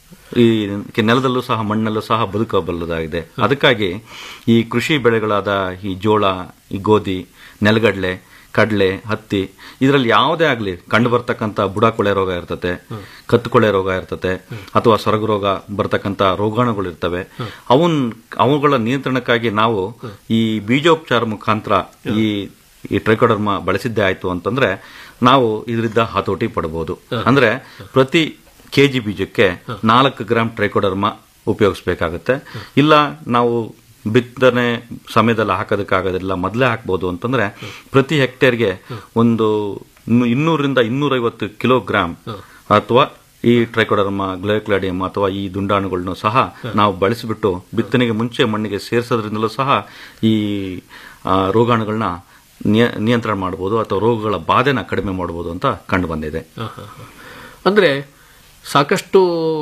ಈ ನೆಲದಲ್ಲೂ ಸಹ ಮಣ್ಣಲ್ಲೂ ಸಹ ಬದುಕಬಲ್ಲದಾಗಿದೆ ಅದಕ್ಕಾಗಿ ಈ ಕೃಷಿ ಬೆಳೆಗಳಾದ ಈ ಜೋಳ ಈ ಗೋಧಿ ನೆಲಗಡಲೆ ಕಡಲೆ ಹತ್ತಿ ಇದರಲ್ಲಿ ಯಾವುದೇ ಆಗಲಿ ಕಂಡು ಬರ್ತಕ್ಕಂಥ ಬುಡಕೊಳೆ ರೋಗ ಇರ್ತತೆ ಕತ್ತುಕೊಳೆ ರೋಗ ಇರ್ತತೆ ಅಥವಾ ಸೊರಗು ರೋಗ ಬರ್ತಕ್ಕಂಥ ರೋಗಾಣುಗಳು ಇರ್ತವೆ ಅವನ್ ಅವುಗಳ ನಿಯಂತ್ರಣಕ್ಕಾಗಿ ನಾವು ಈ ಬೀಜೋಪಚಾರ ಮುಖಾಂತರ ಈ ಈ ಟ್ರೈಕೋಡರ್ಮ ಬಳಸಿದ್ದೇ ಆಯ್ತು ಅಂತಂದ್ರೆ ನಾವು ಇದರಿಂದ ಹತೋಟಿ ಪಡಬಹುದು ಅಂದ್ರೆ ಪ್ರತಿ ಕೆಜಿ ಬೀಜಕ್ಕೆ ನಾಲ್ಕು ಗ್ರಾಂ ಟ್ರೈಕೋಡರ್ಮ ಉಪಯೋಗಿಸಬೇಕಾಗತ್ತೆ ಇಲ್ಲ ನಾವು ಬಿತ್ತನೆ ಸಮಯದಲ್ಲಿ ಹಾಕೋದಕ್ಕಾಗೋದಿಲ್ಲ ಮೊದಲೇ ಹಾಕ್ಬೋದು ಅಂತಂದ್ರೆ ಪ್ರತಿ ಹೆಕ್ಟೇರ್ಗೆ ಒಂದು ಇನ್ನು- ಇನ್ನೂರರಿಂದ ಇನ್ನೂರೈವತ್ತು ಕಿಲೋಗ್ರಾಂ ಅಥವಾ ಈ ಟ್ರೈಕೋಡರ್ಮ ಗ್ಲೈಕ್ಲಾಡಿಯಂ ಅಥವಾ ಈ ದುಂಡಾಣುಗಳನ್ನು ಸಹ ನಾವು ಬಳಸಿಬಿಟ್ಟು ಬಿತ್ತನೆಗೆ ಮುಂಚೆ ಮಣ್ಣಿಗೆ ಸೇರಿಸೋದ್ರಿಂದಲೂ ಸಹ ಈ ಆ, ರೋಗಾಣುಗಳನ್ನ ನಿಯ- ನಿಯಂತ್ರಣ ಮಾಡಬಹುದು ಅಥವಾ ರೋಗಗಳ ಬಾಧೆನ ಕಡಿಮೆ ಮಾಡಬಹುದು ಅಂತ ಕಂಡು ಬಂದಿದೆ ಹ, ಹ, ಹ. ಅಂದ್ರೆ ಸಾಕಷ್ಟು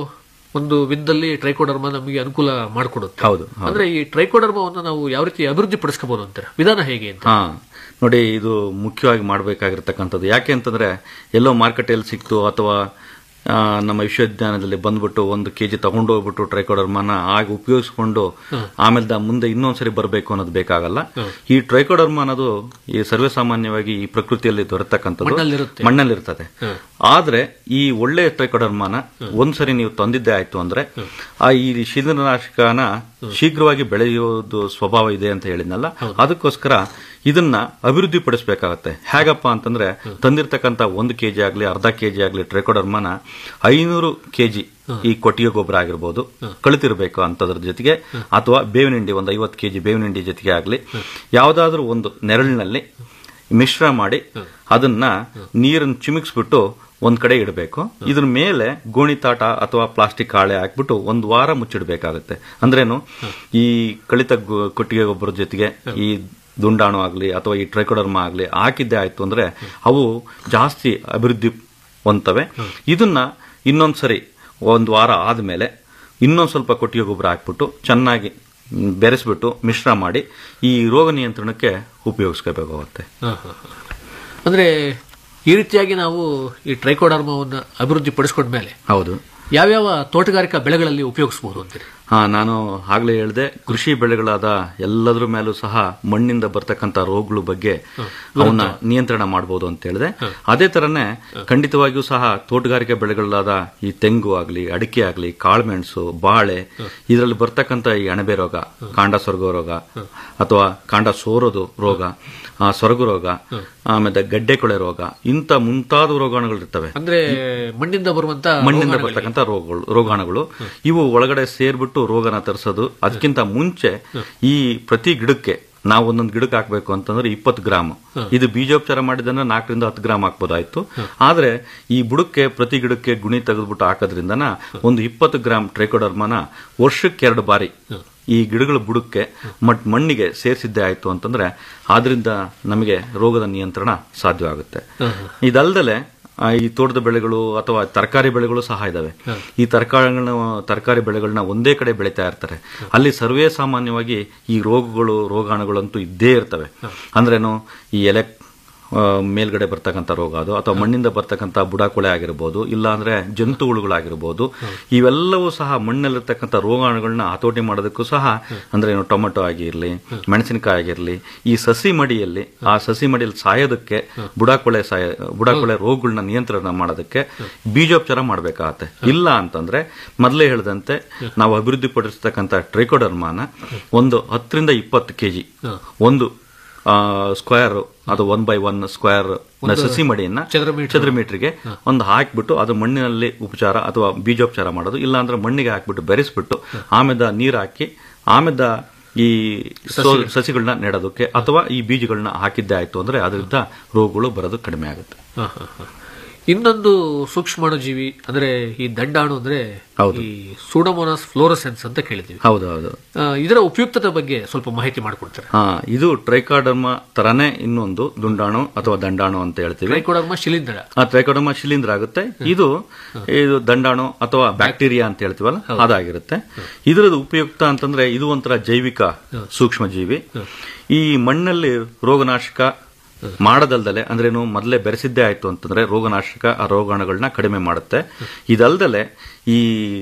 ಒಂದು ವಿಧದಲ್ಲಿ ಟ್ರೈಕೋಡರ್ಮ ನಮಗೆ ಅನುಕೂಲ ಮಾಡಿಕೊಡುತ್ತೆ ಹೌದು ಹೌದು. ಅಂದ್ರೆ ಈ ಟ್ರೈಕೋಡರ್ಮವನ್ನು ನಾವು ಯಾವ ರೀತಿ ಅಭಿವೃದ್ಧಿ ಪಡಿಸ್ಕೋಬಹುದು ಅಂತಾರೆ ವಿಧಾನ ಹೇಗೆ ಅಂತ ಹಾ ನೋಡಿ ಇದು ಮುಖ್ಯವಾಗಿ ಮಾಡಬೇಕಾಗಿರ್ತಕ್ಕಂಥದ್ದು ಯಾಕೆ ಅಂತಂದ್ರೆ ಎಲ್ಲೋ ಮಾರ್ಕೆಟಲ್ಲಿ ಸಿಕ್ತು ಅಥವಾ ಆ, ನಮ್ಮ ವಿಶ್ವವಿದ್ಯಾಲಯದಲ್ಲಿ ಬಂದ್ಬಿಟ್ಟು ಒಂದು ಕೆಜಿ ತಗೊಂಡು ಹೋಗ್ಬಿಟ್ಟು ಟ್ರೈಕೋಡರ್ಮಾನ ಆಗ ಉಪಯೋಗಿಸ್ಕೊಂಡು ಆಮೇಲೆ ದ- ಮುಂದೆ ಇನ್ನೊಂದ್ಸರಿ ಬರಬೇಕು ಅನ್ನೋದು ಬೇಕಾಗಲ್ಲ ಈ ಟ್ರೈಕೋಡರ್ಮ ಅನ್ನೋದು ಈ ಸರ್ವೇ ಸಾಮಾನ್ಯವಾಗಿ ಈ ಪ್ರಕೃತಿಯಲ್ಲಿ ದೊರೆತಕ್ಕಂಥದ್ದು ಮಣ್ಣಲ್ಲಿರುತ್ತೆ. ಮಣ್ಣಲ್ಲಿರ್ತದೆ ಆದ್ರೆ ಈ ಒಳ್ಳೆ ಟ್ರೈಕೋಡರ್ಮಾನ ಒಂದ್ಸರಿ ನೀವು ತಂದಿದ್ದೆ ಆಯ್ತು ಅಂದ್ರೆ ಆ ಈ ಶಿಲೀಂಧ್ರನಾಶಕನ ಶೀಘ್ರವಾಗಿ ಬೆಳೆಯೋದು ಸ್ವಭಾವ ಇದೆ ಅಂತ ಹೇಳಿದ್ನಲ್ಲ ಅದಕ್ಕೋಸ್ಕರ ಇದನ್ನ ಅಭಿವೃದ್ಧಿ ಪಡಿಸಬೇಕಾಗತ್ತೆ ಹೇಗಪ್ಪ ಅಂತಂದ್ರೆ ತಂದಿರ್ತಕ್ಕಂಥ ಒಂದು ಕೆಜಿ ಆಗ್ಲಿ ಅರ್ಧ ಕೆಜಿ ಆಗ್ಲಿ ಟ್ರೈಕೋಡರ್ಮಾನ ಐನೂರು ಕೆಜಿ ಈ ಕೊಟ್ಟಿಗೆ ಗೊಬ್ಬರ ಆಗಿರ್ಬೋದು ಕಳಿತಿರ್ಬೇಕು ಅಂತದ್ರ ಜೊತೆಗೆ ಅಥವಾ ಬೇವಿನ ಹಿಂಡಿ ಒಂದು ಐವತ್ತು ಕೆಜಿ ಬೇವಿನ ಹಿಂಡಿ ಜೊತೆಗೆ ಆಗ್ಲಿ ಯಾವ್ದಾದ್ರೂ ಒಂದು ನೆರಳಿನಲ್ಲಿ ಮಿಶ್ರ ಮಾಡಿ ಅದನ್ನ ನೀರನ್ನು ಚಿಮಿಕ್ಸ್ಬಿಟ್ಟು ಒಂದ್ ಕಡೆ ಇಡಬೇಕು ಇದ್ರ ಮೇಲೆ ಗೋಣಿತಾಟ ಅಥವಾ ಪ್ಲಾಸ್ಟಿಕ್ ಹಾಳೆ ಹಾಕ್ಬಿಟ್ಟು ಒಂದು ವಾರ ಮುಚ್ಚಿಡ್ಬೇಕಾಗತ್ತೆ ಅಂದ್ರೇನು ಈ ಕಳಿತ ಗೊ- ಕೊಟ್ಟಿಗೆ ಗೊಬ್ಬರದ ಜೊತೆಗೆ ಈ ದುಂಡಾಣು ಆಗ್ಲಿ ಅಥವಾ ಈ ಟ್ರೈಕೋಡರ್ಮ ಆಗ್ಲಿ ಹಾಕಿದ್ದೆ ಆಯ್ತು ಅಂದ್ರೆ ಅವು ಜಾಸ್ತಿ ಅಭಿವೃದ್ಧಿ ಹೊಂದ್ತವೆ ಇದನ್ನ ಇನ್ನೊಂದ್ಸರಿ ಒಂದು ವಾರ ಆದ್ಮೇಲೆ ಇನ್ನೊಂದ್ ಸ್ವಲ್ಪ ಕೊಟ್ಟಿಗೆ ಗೊಬ್ಬರ ಹಾಕ್ಬಿಟ್ಟು ಚೆನ್ನಾಗಿ ಮ್, ಬೆರೆಸ್ಬಿಟ್ಟು ಮಿಶ್ರ ಮಾಡಿ ಈ ರೋಗ ನಿಯಂತ್ರಣಕ್ಕೆ ಉಪಯೋಗಿಸ್ಕೋಬೇಕಾಗುತ್ತೆ ಹ, ಹ, ಹ. ಅಂದ್ರೆ ಈ ರೀತಿಯಾಗಿ ನಾವು ಈ ಟ್ರೈಕೋಡರ್ಮವನ್ನು ಅಭಿವೃದ್ಧಿ ಪಡಿಸ್ಕೊಂಡ್ಮೇಲೆ ಹೌದು ಯಾವ್ಯಾವ ತೋಟಗಾರಿಕಾ ಬೆಳೆಗಳಲ್ಲಿ ಉಪಯೋಗಿಸಬಹುದು ಅಂತೀರಿ ಹಾ ನಾನು ಆಗ್ಲೇ ಹೇಳಿದೆ ಕೃಷಿ ಬೆಳೆಗಳಾದ ಎಲ್ಲದ್ರ ಮೇಲೂ ಸಹ ಮಣ್ಣಿಂದ ಬರ್ತಕ್ಕಂಥ ರೋಗಗಳ ಬಗ್ಗೆ ಅವನ್ನ ನಿಯಂತ್ರಣ ಮಾಡಬಹುದು ಅಂತ ಹೇಳಿದೆ ಅದೇ ತರನೇ ಖಂಡಿತವಾಗಿಯೂ ಸಹ ತೋಟಗಾರಿಕೆ ಬೆಳೆಗಳಾದ ಈ ತೆಂಗು ಆಗ್ಲಿ ಅಡಿಕೆ ಆಗ್ಲಿ ಕಾಳುಮೆಣಸು ಬಾಳೆ ಇದರಲ್ಲಿ ಬರ್ತಕ್ಕಂಥ ಈ ಅಣಬೆ ರೋಗ ಕಾಂಡ ಸೊರಗೋ ರೋಗ ಅಥವಾ ಕಾಂಡ ಸೋರೋದು ರೋಗ ಆ, ಸೊರಗು ರೋಗ ಆಮೇಲೆ ಗಡ್ಡೆ ಕೊಳೆ ರೋಗ ಇಂಥ ಮುಂತಾದ ರೋಗಾಣುಗಳಿರ್ತವೆ ಅಂದ್ರೆ ಮಣ್ಣಿಂದ ಬರುವಂತ ಮಣ್ಣಿಂದ ರೋಗಾಣುಗಳಿಗೆ. ಬರ್ತಕ್ಕಂಥ ರೋಗಗಳು ರೋಗಾಣುಗಳು ಇವು ಒಳಗಡೆ ಸೇರ್ಬಿಟ್ಟು ರೋಗನ ತರಿಸೋದು ಅದಕ್ಕಿಂತ ಮುಂಚೆ ಈ ಪ್ರತಿ ಗಿಡಕ್ಕೆ ನಾವು ಒಂದೊಂದು ಗಿಡಕ್ಕೆ ಹಾಕ್ಬೇಕು ಅಂತಂದ್ರೆ ಇಪ್ಪತ್ತು ಗ್ರಾಮ್ ಇದು ಬೀಜೋಪಚಾರ ಮಾಡಿದ್ರೆ ನಾಲ್ಕರಿಂದ ಹತ್ತು ಗ್ರಾಮ್ ಹಾಕ್ಬೋದಾಯ್ತು ಆದ್ರೆ ಈ ಬುಡಕ್ಕೆ ಪ್ರತಿ ಗಿಡಕ್ಕೆ ಗುಣಿ ತೆಗೆದ್ಬಿಟ್ಟು ಹಾಕೋದ್ರಿಂದನ ಒಂದು ಇಪ್ಪತ್ತು ಗ್ರಾಮ್ ಟ್ರೈಕೋಡರ್ಮನ ವರ್ಷಕ್ಕೆ ಎರಡು ಬಾರಿ ಈ ಗಿಡಗಳ ಬುಡಕ್ಕೆ ಮಟ್ ಮಣ್ಣಿಗೆ ಸೇರಿಸಿದ್ದೆ ಆಯ್ತು ಅಂತಂದ್ರೆ ಆದ್ರಿಂದ ನಮಗೆ ರೋಗದ ನಿಯಂತ್ರಣ ಸಾಧ್ಯವಾಗುತ್ತೆ ಇದಲ್ದಲೆ ಆ, ಈ ತೋಟದ ಬೆಳೆಗಳು ಅಥವಾ ತರಕಾರಿ ಬೆಳೆಗಳು ಸಹ ಇದಾವೆ ಈ ತರಕಾರಿಗಳನ್ನ ತರಕಾರಿ ಬೆಳೆಗಳನ್ನ ಒಂದೇ ಕಡೆ ಬೆಳೀತಾ ಇರ್ತಾರೆ ಅಲ್ಲಿ ಸರ್ವೇ ಸಾಮಾನ್ಯವಾಗಿ ಈ ರೋಗಗಳು ರೋಗಾಣುಗಳಂತೂ ಇದ್ದೇ ಇರ್ತವೆ ಅಂದ್ರೇನು ಈ ಎಲೆ ಆ, ಮೇಲ್ಗಡೆ ಬರ್ತಕ್ಕಂಥ ರೋಗ ಅದು ಅಥವಾ ಮಣ್ಣಿಂದ ಬರ್ತಕ್ಕಂಥ ಬುಡಾಕೊಳೆ ಆಗಿರ್ಬೋದು ಇಲ್ಲ ಅಂದ್ರೆ ಜಂತುಹುಳುಗಳಾಗಿರ್ಬೋದು ಇವೆಲ್ಲವೂ ಸಹ ಮಣ್ಣಲ್ಲಿರ್ತಕ್ಕಂಥ ರೋಗಾಣುಗಳನ್ನ ಹತೋಟಿ ಮಾಡೋದಕ್ಕೂ ಸಹ ಅಂದ್ರೆ ಏನು ಟೊಮೆಟೊ ಆಗಿರ್ಲಿ ಮೆಣಸಿನಕಾಯಿ ಆಗಿರ್ಲಿ ಈ ಸಸಿ ಮಡಿಯಲ್ಲಿ ಆ ಸಸಿ ಮಡಿಯಲ್ಲಿ ಸಾಯೋದಕ್ಕೆ ಬುಡಾಕೊಳೆ ಸಾಯ ಬುಡಾಕೊಳೆ ರೋಗಗಳನ್ನ ನಿಯಂತ್ರಣ ಮಾಡೋದಕ್ಕೆ ಬೀಜೋಪಚಾರ ಮಾಡಬೇಕಾಗತ್ತೆ ಇಲ್ಲ ಅಂತಂದ್ರೆ ಮೊದಲೇ ಹೇಳಿದಂತೆ ನಾವು ಅಭಿವೃದ್ಧಿಪಡಿಸ್ತಕ್ಕಂಥ ಟ್ರೈಕೋಡರ್ಮಾನ ಒಂದು ಹತ್ತರಿಂದ ಇಪ್ಪತ್ತು ಕೆಜಿ ಒಂದು ಸ್ಕ್ವೇರ್ ಅದು ಒನ್ ಬೈ ಒನ್ ಸ್ಕ್ವೇರ್ ಸಸಿ ಮಡಿಯನ್ನ ಚದರ ಮೀಟರ್. ಚದರ ಮೀಟರ್ಗೆ ಒಂದು ಹಾಕ್ಬಿಟ್ಟು ಅದು ಮಣ್ಣಿನಲ್ಲಿ ಉಪಚಾರ ಅಥವಾ ಬೀಜೋಪಚಾರ ಮಾಡೋದು ಇಲ್ಲ ಅಂದ್ರೆ ಮಣ್ಣಿಗೆ ಹಾಕ್ಬಿಟ್ಟು ಬೆರೆಸ್ಬಿಟ್ಟು ಆಮೇಲೆ ನೀರು ಹಾಕಿ ಆಮೇಲೆ ಈ ಸೋ- ಸಸಿಗಳನ್ನ ನೆಡೋದಕ್ಕೆ ಅಥವಾ ಈ ಬೀಜಗಳನ್ನ ಹಾಕಿದ್ದೆ ಆಯ್ತು ಅಂದ್ರೆ ಅದರಿಂದ ರೋಗಗಳು ಬರೋದು ಕಡಿಮೆ ಆಗುತ್ತೆ ಹ, ಹ, ಹ. ಇನ್ನೊಂದು ಸೂಕ್ಷ್ಮಾಣುಜೀವಿ ಅಂದ್ರೆ ಈ ದಂಡಾಣು ಅಂದ್ರೆ ಹೌದು. ಈ ಸೂಡೋಮೋನಾಸ್ ಫ್ಲೋರಸೆನ್ಸ್ ಅಂತ ಕೇಳಿದ್ವಿ ಹೌದು ಹೌದು ಆ, ಇದರ ಉಪಯುಕ್ತತೆ ಬಗ್ಗೆ ಸ್ವಲ್ಪ ಮಾಹಿತಿ ಮಾಡಿಕೊಡ್ತಾರೆ ಹಾ ಇದು ಟ್ರೈಕಾಡರ್ಮ ತರಾನೇ ಇನ್ನೊಂದು ದುಂಡಾಣು ಅಥವಾ ದಂಡಾಣು ಅಂತ ಹೇಳ್ತೀವಿ ಟ್ರೈಕೋಡರ್ಮ ಶಿಲೀಂಧ್ರ ಆ ಟ್ರೈಕೋಡರ್ಮ ಶಿಲೀಂಧ್ರ ಆಗುತ್ತೆ ಇದು ಇದು ದಂಡಾಣು ಅಥವಾ ಬ್ಯಾಕ್ಟೀರಿಯಾ ಅಂತ ಹೇಳ್ತೀವಲ್ಲ ಅದಾಗಿರುತ್ತೆ ಇದರದ್ದು ಉಪಯುಕ್ತ ಅಂತಂದ್ರೆ ಇದು ಒಂಥರ ಜೈವಿಕ ಸೂಕ್ಷ್ಮ ಜೀವಿ ಈ ಮಣ್ಣಲ್ಲಿ ರೋಗನಾಶಕ ಮಾಡದಲ್ದಲೆ ಅಂದ್ರೇನು ಮೊದಲೇ ಬೆರೆಸಿದ್ದೇ ಆಯ್ತು ಅಂತಂದ್ರೆ ರೋಗನಾಶಕ ಆ ರೋಗಾಣುಗಳನ್ನ ಕಡಿಮೆ ಮಾಡುತ್ತೆ ಇದಲ್ದಲೆ ಈ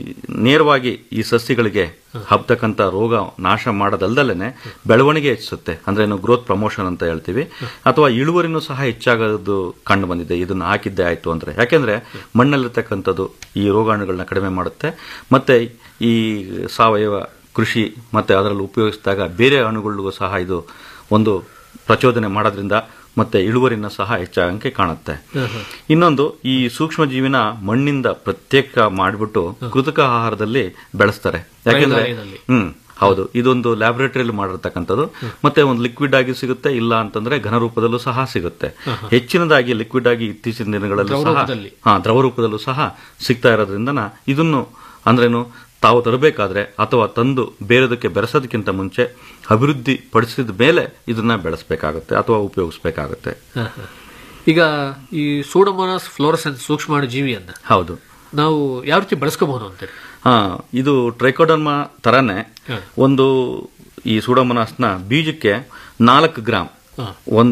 ನೇರವಾಗಿ ಈ ಸಸ್ಯಗಳಿಗೆ ಹಬ್ತಕ್ಕಂಥ ರೋಗ ನಾಶ ಮಾಡೋದಲ್ದಲೇನೆ ಬೆಳವಣಿಗೆ ಹೆಚ್ಚಿಸುತ್ತೆ ಅಂದ್ರೇನು ಗ್ರೋತ್ ಪ್ರಮೋಷನ್ ಅಂತ ಹೇಳ್ತೀವಿ ಅಥವಾ ಇಳುವರಿನೂ ಸಹ ಹೆಚ್ಚಾಗೋದು ಕಂಡು ಬಂದಿದೆ ಇದನ್ನ ಹಾಕಿದ್ದೇ ಆಯ್ತು ಅಂದ್ರೆ ಯಾಕೆಂದ್ರೆ ಮಣ್ಣಲ್ಲಿರ್ತಕ್ಕಂಥದ್ದು ಈ ರೋಗಾಣುಗಳನ್ನ ಕಡಿಮೆ ಮಾಡುತ್ತೆ ಮತ್ತೆ ಈ ಸಾವಯವ ಕೃಷಿ ಮತ್ತೆ ಅದರಲ್ಲಿ ಉಪಯೋಗಿಸಿದಾಗ ಬೇರೆ ಅಣುಗಳಿಗೂ ಸಹ ಇದು ಒಂದು ಪ್ರಚೋದನೆ ಮಾಡೋದ್ರಿಂದ ಮತ್ತೆ ಇಳುವರಿನ ಸಹ ಹೆಚ್ಚಾಗಂಗೆ ಕಾಣುತ್ತೆ ಇನ್ನೊಂದು ಈ ಸೂಕ್ಷ್ಮ ಜೀವಿನ ಮಣ್ಣಿಂದ ಪ್ರತ್ಯೇಕ ಮಾಡಿಬಿಟ್ಟು ಕೃತಕ ಆಹಾರದಲ್ಲಿ ಬೆಳೆಸ್ತಾರೆ ಯಾಕೆಂದ್ರೆ ಪ್ರಯೋಗಾಲಯದಲ್ಲಿ. ಹ್ಮ್ ಹೌದು ಇದೊಂದು ಲ್ಯಾಬೊರೇಟರಿಯಲ್ಲಿ ಮಾಡಿರ್ತಕ್ಕಂಥದ್ದು ಮತ್ತೆ ಒಂದು ಲಿಕ್ವಿಡ್ ಆಗಿ ಸಿಗುತ್ತೆ ಇಲ್ಲ ಅಂತಂದ್ರೆ ಘನ ರೂಪದಲ್ಲೂ ಸಹ ಸಿಗುತ್ತೆ ಹೆಚ್ಚಿನದಾಗಿ ಲಿಕ್ವಿಡ್ ಆಗಿ ಇತ್ತೀಚಿನ ದಿನಗಳಲ್ಲೂ ದ್ರವ ಸಹ ರೂಪದಲ್ಲಿ. ಹಾ ದ್ರವ ರೂಪದಲ್ಲೂ ಸಹ ಸಿಗ್ತಾ ಇರೋದ್ರಿಂದ ಇದನ್ನು ಅಂದ್ರೇನು ತಾವು ತರಬೇಕಾದ್ರೆ ಅಥವಾ ತಂದು ಬೇರೆದಕ್ಕೆ ಬೆರೆಸೋದಕ್ಕಿಂತ ಮುಂಚೆ ಅಭಿವೃದ್ಧಿ ಪಡಿಸಿದ ಮೇಲೆ ಇದನ್ನ ಬೆಳೆಸಬೇಕಾಗುತ್ತೆ ಅಥವಾ ಉಪಯೋಗಿಸಬೇಕಾಗುತ್ತೆ ಹ, ಹ. ಈಗ ಈ ಸೂಡೋಮೋನಾಸ್ ಫ್ಲೋರಸೆನ್ಸ್ ಸೂಕ್ಷ್ಮಾಣು ಜೀವಿಯನ್ನ ಹೌದು ನಾವು ಯಾವ ರೀತಿ ಬಳಸ್ಕೋಬಹುದು ಅಂತೀರಿ ಹಾ ಇದು ಟ್ರೈಕೋಡರ್ಮ ತರಾನೇ ಒಂದು ಈ ಸೂಡೋಮೊನಾಸ್ನ ಬೀಜಕ್ಕೆ ನಾಲ್ಕು ಗ್ರಾಮ್ ಒಂದು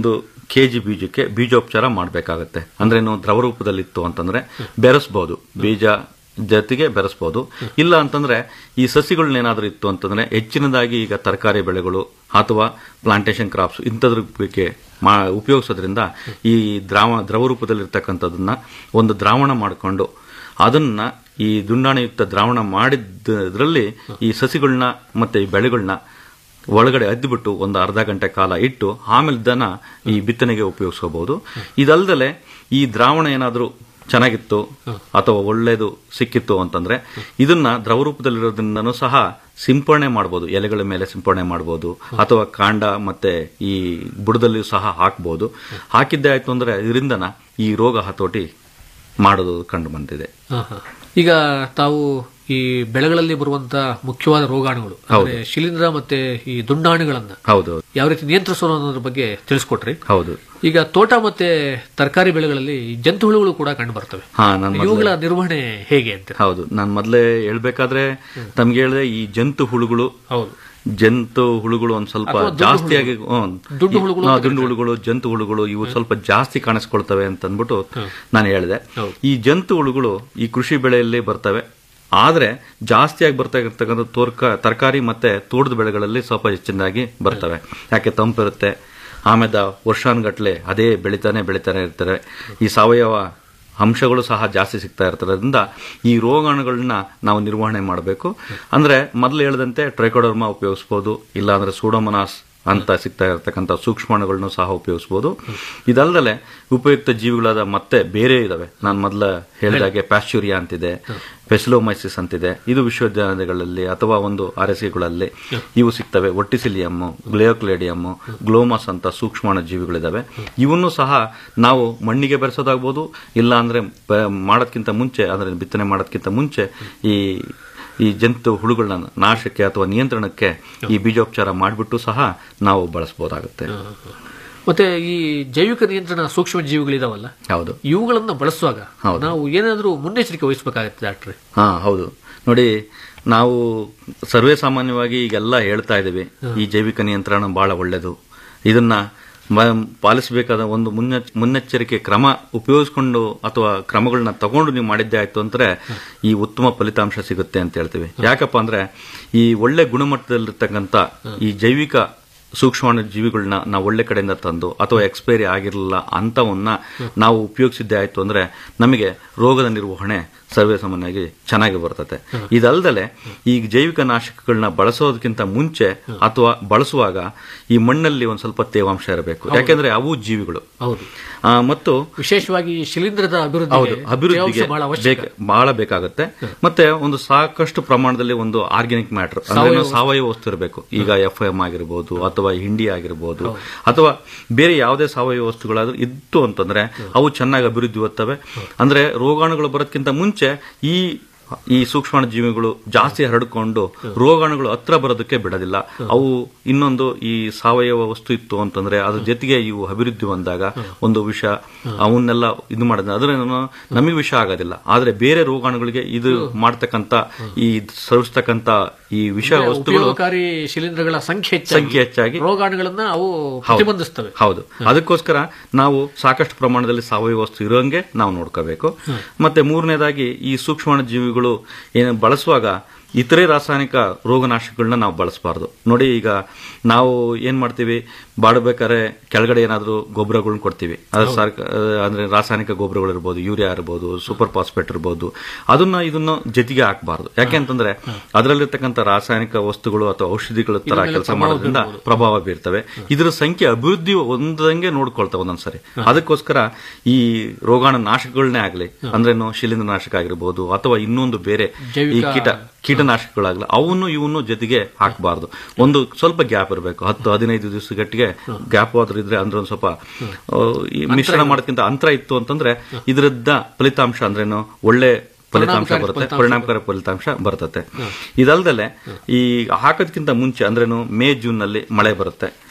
ಕೆಜಿ ಬೀಜಕ್ಕೆ ಬೀಜೋಪಚಾರ ಮಾಡಬೇಕಾಗತ್ತೆ ಅಂದ್ರೆ ನೀವು ದ್ರವ ರೂಪದಲ್ಲಿತ್ತು ಅಂತಂದ್ರೆ ಬೆರೆಸ್ಬೋದು ಬೀಜ ಜೊತೆಗೆ ಬೆರೆಸ್ಬೋದು ಇಲ್ಲ ಅಂತಂದ್ರೆ ಈ ಸಸಿಗಳನ್ನೇನಾದ್ರೂ ಇತ್ತು ಅಂತಂದ್ರೆ ಹೆಚ್ಚಿನದಾಗಿ ಈಗ ತರಕಾರಿ ಬೆಳೆಗಳು ಅಥವಾ ಪ್ಲಾಂಟೇಶನ್ ಕ್ರಾಪ್ಸ್ ಇಂಥದ್ರ ಬಗ್ಗೆ ಮಾ ಉಪಯೋಗಿಸೋದ್ರಿಂದ ಈ ದ್ರಾವ ದ್ರವ ರೂಪದಲ್ಲಿರ್ತಕ್ಕಂಥದ್ದನ್ನ ಒಂದು ದ್ರಾವಣ ಮಾಡಿಕೊಂಡು ಅದನ್ನ ಈ ದುಂಡಾಣಯುಕ್ತ ದ್ರಾವಣ ಮಾಡಿದ್ರಲ್ಲಿ ಈ ಸಸಿಗಳನ್ನ ಮತ್ತೆ ಈ ಬೆಳೆಗಳನ್ನ ಒಳಗಡೆ ಅದ್ದಿಬಿಟ್ಟು ಒಂದು ಅರ್ಧ ಗಂಟೆ ಕಾಲ ಇಟ್ಟು ಆಮೇಲೆ ದನ ಈ ಬಿತ್ತನೆಗೆ ಉಪಯೋಗಿಸ್ಕೋಬಹುದು ಇದಲ್ದಲೆ ಈ ದ್ರಾವಣ ಏನಾದರೂ ಚೆನ್ನಾಗಿತ್ತು ಅಥವಾ ಒಳ್ಳೇದು ಸಿಕ್ಕಿತ್ತು ಅಂತಂದ್ರೆ ಇದನ್ನ ದ್ರವ ರೂಪದಲ್ಲಿರೋದ್ರಿಂದನೂ ಸಹ ಸಿಂಪರಣೆ ಮಾಡಬಹುದು ಎಲೆಗಳ ಮೇಲೆ ಸಿಂಪರಣೆ ಮಾಡಬಹುದು ಅಥವಾ ಕಾಂಡ ಮತ್ತೆ ಈ ಬುಡದಲ್ಲಿಯೂ ಸಹ ಹಾಕ್ಬೋದು ಹಾಕಿದ್ದೇ ಆಯ್ತು ಅಂದ್ರೆ ಇದರಿಂದನ ಈ ರೋಗ ಹತೋಟಿ ಮಾಡೋದು ಕಂಡು ಬಂದಿದೆ ಹಾ, ಹಾ. ಈಗ ತಾವು ಈ ಬೆಳೆಗಳಲ್ಲಿ ಬರುವಂತ ಮುಖ್ಯವಾದ ರೋಗಾಣುಗಳು ಅಂದ್ರೆ ಶಿಲೀಂಧ್ರ ಮತ್ತೆ ಈ ದುಂಡಾಣುಗಳನ್ನ ಹೌದು ಯಾವ ರೀತಿ ನಿಯಂತ್ರಿಸೋಣ ಅನ್ನೋದ್ರ ಬಗ್ಗೆ ತಿಳಿಸ್ಕೊಟ್ರಿ ಹೌದು ಈಗ ತೋಟ ಮತ್ತೆ ತರಕಾರಿ ಬೆಳೆಗಳಲ್ಲಿ ಈ ಜಂತುಹುಳುಗಳು ಕೂಡ ಕಂಡು ಬರ್ತವೆ ಹಾ ನಾನು ಮೊದ್ಲೇ- ಇವುಗಳ ನಿರ್ವಹಣೆ ಹೇಗೆ ಅಂತ ಹೌದು ನಾನು ಮೊದಲೇ ಹೇಳ್ಬೇಕಾದ್ರೆ ತಮ್ಗೆ ಹೇಳಿದೆ ಈ ಜಂತು ಹುಳುಗಳು ಹೌದು ಜಂತು ಹುಳುಗಳು ಒಂದ್ ಸ್ವಲ್ಪ ಅಥವಾ ದುಂಡು ಜಾಸ್ತಿಯಾಗಿ ಹ್ಮ್. ದುಂಡು ಹುಳುಗಳು ಹಾ, ಅಂತ ದುಂಡು ಹುಳುಗಳು ಜಂತು ಹುಳುಗಳು ಇವು ಸ್ವಲ್ಪ ಜಾಸ್ತಿ ಕಾಣಿಸ್ಕೊಳ್ತವೆ ಅಂತ ಅಂದ್ಬಿಟ್ಟು ನಾನು ಹೇಳಿದೆ ಈ ಜಂತು ಹುಳುಗಳು ಈ ಕೃಷಿ ಬೆಳೆಯಲ್ಲಿ ಬರ್ತವೆ ಆದ್ರೆ ಜಾಸ್ತಿಯಾಗಿ ಬರ್ತಾ ಇರ್ತಕ್ಕಂಥ ತೋರ್ಕ ತರಕಾರಿ ಮತ್ತೆ ತೋಟದ ಬೆಳೆಗಳಲ್ಲಿ ಸ್ವಲ್ಪ ಹೆಚ್ಚಿನದಾಗಿ ಬರ್ತವೆ ಯಾಕೆ ತಂಪಿರುತ್ತೆ ಆಮೇಲೆ ವರ್ಷಾನುಗಟ್ಲೆ ಅದೇ ಬೆಳಿತಾನೆ ಬೆಳಿತಾನೆ ಇರ್ತಾರೆ ಈ ಸಾವಯವ ಅಂಶಗಳು ಸಹ ಜಾಸ್ತಿ ಸಿಗ್ತಾ ಇರ್ತದ್ರಿಂದ ಈ ರೋಗಾಣುಗಳನ್ನ ನಾವು ನಿರ್ವಹಣೆ ಮಾಡಬೇಕು ಅಂದ್ರೆ ಮೊದಲು ಹೇಳಿದಂತೆ ಟ್ರೈಕೋಡರ್ಮಾ ಉಪಯೋಗಿಸ್ಬೋದು ಇಲ್ಲ ಅಂದ್ರೆ ಸೂಡೋಮನಾಸ್ ಅಂತ ಸಿಗ್ತಾ ಇರತಕ್ಕಂಥ ಸೂಕ್ಷ್ಮಾಣುಗಳನ್ನು ಸಹ ಉಪಯೋಗಿಸ್ಬೋದು ಇದಲ್ಲದೆ ಉಪಯುಕ್ತ ಜೀವಿಗಳಾದ ಮತ್ತೆ ಬೇರೆ ಇದಾವೆ ನಾನು ಮೊದಲ ಹೇಳಿದಾಗೆ ಪ್ಯಾಶ್ಚೂರಿಯಾ ಅಂತಿದೆ ಪೆಸಿಲೋಮೈಸಿಸ್ ಅಂತಿದೆ ಇದು ವಿಶ್ವವಿದ್ಯಾಲಯಗಳಲ್ಲಿ ಅಥವಾ ಒಂದು ಆರಸಿಗಳಲ್ಲಿ ಇವು ಸಿಗ್ತವೆ ಒಟ್ಟಿಸಿಲಿಯಮ್ ಗ್ಲೇಯೋಕ್ಲೇಡಿಯಮ್ ಗ್ಲೋಮಸ್ ಅಂತ ಸೂಕ್ಷ್ಮಾಣು ಜೀವಿಗಳಿದಾವೆ ಇವನ್ನು ಸಹ ನಾವು ಮಣ್ಣಿಗೆ ಬೆರೆಸೋದಾಗ್ಬೋದು ಇಲ್ಲ ಅಂದ್ರೆ ಬ- ಮಾಡೋದ್ಕಿಂತ ಮುಂಚೆ ಅಂದ್ರೆ ಬಿತ್ತನೆ ಮಾಡೋದ್ಕಿಂತ ಮುಂಚೆ ಈ ಈ ಜಂತು ಹುಳುಗಳನ್ನ ನಾಶಕ್ಕೆ ಅಥವಾ ನಿಯಂತ್ರಣಕ್ಕೆ ಈ ಬೀಜೋಪಚಾರ ಮಾಡಿಬಿಟ್ಟು ಸಹ ನಾವು ಬಳಸಬಹುದಾಗುತ್ತೆ ಮತ್ತೆ ಈ ಜೈವಿಕ ನಿಯಂತ್ರಣ ಸೂಕ್ಷ್ಮ ಜೀವಿಗಳಿದಾವಲ್ಲ ಹೌದು ಇವುಗಳನ್ನ ಬಳಸುವಾಗ ಹೌದು. ನಾವು ಏನಾದ್ರೂ ಮುನ್ನೆಚ್ಚರಿಕೆ ವಹಿಸಬೇಕಾಗುತ್ತೆ ಡಾಕ್ಟ್ರೆ ಹಾ ಹೌದು ನೋಡಿ ನಾವು ಸರ್ವೇ ಸಾಮಾನ್ಯವಾಗಿ ಈಗೆಲ್ಲ ಹೇಳ್ತಾ ಇದ್ದೀವಿ ಈ ಜೈವಿಕ ನಿಯಂತ್ರಣ ಬಹಳ ಒಳ್ಳೆಯದು ಇದನ್ನ ಮ- ಪಾಲಿಸಬೇಕಾದ ಒಂದು ಮುನ್ನೆ ಮುನ್ನೆಚ್ಚರಿಕೆ ಕ್ರಮ ಉಪಯೋಗಿಸ್ಕೊಂಡು ಅಥವಾ ಕ್ರಮಗಳನ್ನ ತಗೊಂಡು ನೀವು ಮಾಡಿದ್ದೆ ಆಯ್ತು ಅಂದ್ರೆ ಈ ಉತ್ತಮ ಫಲಿತಾಂಶ ಸಿಗುತ್ತೆ ಅಂತ ಹೇಳ್ತೀವಿ ಯಾಕಪ್ಪ ಅಂದ್ರೆ ಈ ಒಳ್ಳೆ ಗುಣಮಟ್ಟದಲ್ಲಿರ್ತಕ್ಕಂಥ ಈ ಜೈವಿಕ ಸೂಕ್ಷ್ಮಾಣು ಜೀವಿಗಳನ್ನ ನಾವು ಒಳ್ಳೆ ಕಡೆಯಿಂದ ತಂದು ಅಥವಾ ಎಕ್ಸ್ಪೈರಿ ಆಗಿರಲಿಲ್ಲ ಅಂತವನ್ನ ನಾವು ಉಪಯೋಗಿಸಿದ್ದೆ ಆಯ್ತು ಅಂದ್ರೆ ನಮಗೆ ರೋಗದ ನಿರ್ವಹಣೆ ಸರ್ವೇ ಸಾಮಾನ್ಯವಾಗಿ ಚೆನ್ನಾಗಿ ಬರ್ತದೆ ಇದಲ್ದಲೆ ಈ ಜೈವಿಕ ನಾಶಕಗಳನ್ನ ಬಳಸೋದಕ್ಕಿಂತ ಮುಂಚೆ ಅಥವಾ ಬಳಸುವಾಗ ಈ ಮಣ್ಣಲ್ಲಿ ಒಂದ್ ಸ್ವಲ್ಪ ತೇವಾಂಶ ಇರಬೇಕು ಯಾಕೆಂದ್ರೆ ಅವು ಜೀವಿಗಳು ಹೌದು ಆ, ಮತ್ತು ವಿಶೇಷವಾಗಿ ಶಿಲೀಂಧ್ರದ ಹೌದು ಅಭಿವೃದ್ಧಿ ಅಭಿವೃದ್ಧಿಗೆ ಬಹಳ ಅವಶ್ಯಕ ಬೇಕ- ಬಹಳ ಬೇಕಾಗುತ್ತೆ ಮತ್ತೆ ಒಂದು ಸಾಕಷ್ಟು ಪ್ರಮಾಣದಲ್ಲಿ ಒಂದು ಆರ್ಗ್ಯಾನಿಕ್ ಮ್ಯಾಟರ್ ಅಂದ್ರೆ ಸಾವಯವ ಸಾವಯವ ವಸ್ತು ಇರಬೇಕು ಈಗ ಎಫ್ ಎಂ ಆಗಿರ್ಬೋದು ಅಥವಾ ಹಿಂಡಿ ಆಗಿರ್ಬೋದು ಅಥವಾ ಬೇರೆ ಯಾವುದೇ ಸಾವಯವ ವಸ್ತುಗಳಾದ್ರೂ ಇತ್ತು ಅಂತಂದ್ರೆ ಅವು ಚೆನ್ನಾಗಿ ಅಭಿವೃದ್ಧಿ ಹೊತ್ತವೆ ಅಂದ್ರೆ ರೋಗಾಣುಗಳು ಬರೋದಕ್ಕಿಂತ ಮುಂಚೆ ಈ ಈ ಸೂಕ್ಷ್ಮಾಣು ಜೀವಿಗಳು ಜಾಸ್ತಿ ಹರಡಿಕೊಂಡು ರೋಗಾಣುಗಳು ಹತ್ರ ಬರೋದಕ್ಕೆ ಬಿಡೋದಿಲ್ಲ ಅವು ಇನ್ನೊಂದು ಈ ಸಾವಯವ ವಸ್ತು ಇತ್ತು ಅಂತಂದ್ರೆ ಅದ್ರ ಜೊತೆಗೆ ಇವು ಅಭಿವೃದ್ಧಿ ಹೊಂದಾಗ ಒಂದು ವಿಷ ಅವನ್ನೆಲ್ಲ ಇದು ಮಾಡಿದ್ರೆ ಅದ್ರೇನು ನಮಗೆ ವಿಷ ಆಗೋದಿಲ್ಲ ಆದ್ರೆ ಬೇರೆ ರೋಗಾಣುಗಳಿಗೆ ಇದು ಮಾಡ್ತಕ್ಕಂತ ಈ ಸರಿಸ್ತಕ್ಕಂತ ಈ ವಿಷ ವಸ್ತುಗಳು ಉಪಯೋಗಕಾರಿ ಶಿಲೀಂಧ್ರಗಳ ಸಂಖ್ಯೆ ಹೆಚ್ಚಾಗಿ ಸಂಖ್ಯೆ ಹೆಚ್ಚಾಗಿ ರೋಗಾಣುಗಳನ್ನ ಅವು ಹೌದು. ಪ್ರತಿಬಂಧಿಸ್ತವೆ ಹೌದು ಅದಕ್ಕೋಸ್ಕರ ನಾವು ಸಾಕಷ್ಟು ಪ್ರಮಾಣದಲ್ಲಿ ಸಾವಯವ ವಸ್ತು ಇರೋಂಗೆ ನಾವು ನೋಡ್ಕೋಬೇಕು ಮತ್ತೆ ಮೂರನೇದಾಗಿ ಈ ಸೂಕ್ಷ್ಮಾಣು ಜೀವಿಗಳು ಏನು ಬಳಸುವಾಗ ಇತರೆ ರಾಸಾಯನಿಕ ರೋಗನಾಶಕಗಳನ್ನ ನಾವು ಬಳಸಬಾರ್ದು ನೋಡಿ ಈಗ ನಾವು ಏನ್ ಮಾಡ್ತೀವಿ ಬಾಡಬೇಕಾದ್ರೆ ಕೆಳಗಡೆ ಏನಾದರೂ ಗೊಬ್ಬರಗಳನ್ನ ಕೊಡ್ತೀವಿ ಅದು ಸರ್ಕ ಅಂದ್ರೆ ರಾಸಾಯನಿಕ ಗೊಬ್ಬರಗಳು ಇರ್ಬೋದು ಯೂರಿಯಾ ಇರ್ಬೋದು ಸೂಪರ್ ಫಾಸ್ಫೇಟ್ ಇರ್ಬೋದು ಅದನ್ನ ಇದನ್ನ ಜೊತೆಗೆ ಹಾಕಬಾರ್ದು ಯಾಕೆಂತಂದ್ರೆ ಅದರಲ್ಲಿರ್ತಕ್ಕಂಥ ರಾಸಾಯನಿಕ ವಸ್ತುಗಳು ಅಥವಾ ಔಷಧಿಗಳ ತರ ಕೆಲಸ ಮಾಡೋದ್ರಿಂದ ಪ್ರಭಾವ ಬೀರ್ತವೆ ಇದರ ಸಂಖ್ಯೆ ಅಭಿವೃದ್ಧಿ ಒಂದಂಗೆ ನೋಡ್ಕೊಳ್ತಾವೆ ಒಂದೊಂದ್ಸರಿ ಅದಕ್ಕೋಸ್ಕರ ಈ ರೋಗಾಣು ನಾಶಕಗಳನ್ನೇ ಆಗಲಿ ಅಂದ್ರೇನು ಶಿಲೀಂಧ್ರ ನಾಶಕ ಆಗಿರ್ಬೋದು ಅಥವಾ ಇನ್ನೊಂದು ಬೇರೆ ಈ ಜೈವಿಕ- ಕೀಟ ಕೀಟನಾಶಕಗಳಾಗಲಿ ಅವನ್ನು ಇವನ್ನು ಜೊತೆಗೆ ಹಾಕಬಾರ್ದು ಒಂದು ಸ್ವಲ್ಪ ಗ್ಯಾಪ್ ಇರಬೇಕು ಹತ್ತು ಹದಿನೈದು ದಿವಸ ಗಟ್ಟಿಗೆ ಗ್ಯಾಪ್ ಆದ್ರೂ ಇದ್ರೆ ಅಂದ್ರೆ ಒಂದು ಸ್ವಲ್ಪ ಆ, ಈ ಮಿಶ್ರಣ ಮಾಡೋದಕ್ಕಿಂತ ಅಂತರ ಇತ್ತು ಅಂತಂದ್ರೆ ಇದರದ್ದ ಫಲಿತಾಂಶ ಅಂದ್ರೇನು ಒಳ್ಳೆ ಫಲಿತಾಂಶ ಪರಿಣಾಮಕಾರಿ ಬರುತ್ತೆ ಫಲಿತಾಂಶ ಪರಿಣಾಮಕಾರಿ ಫಲಿತಾಂಶ ಬರ್ತತೆ ಇದಲ್ದಲೆ ಈ ಹಾಕೋದ್ಕಿಂತ ಮುಂಚೆ ಅಂದ್ರೇನು ಮೇ ಜೂನ್ ನಲ್ಲಿ ಮಳೆ ಬರುತ್ತೆ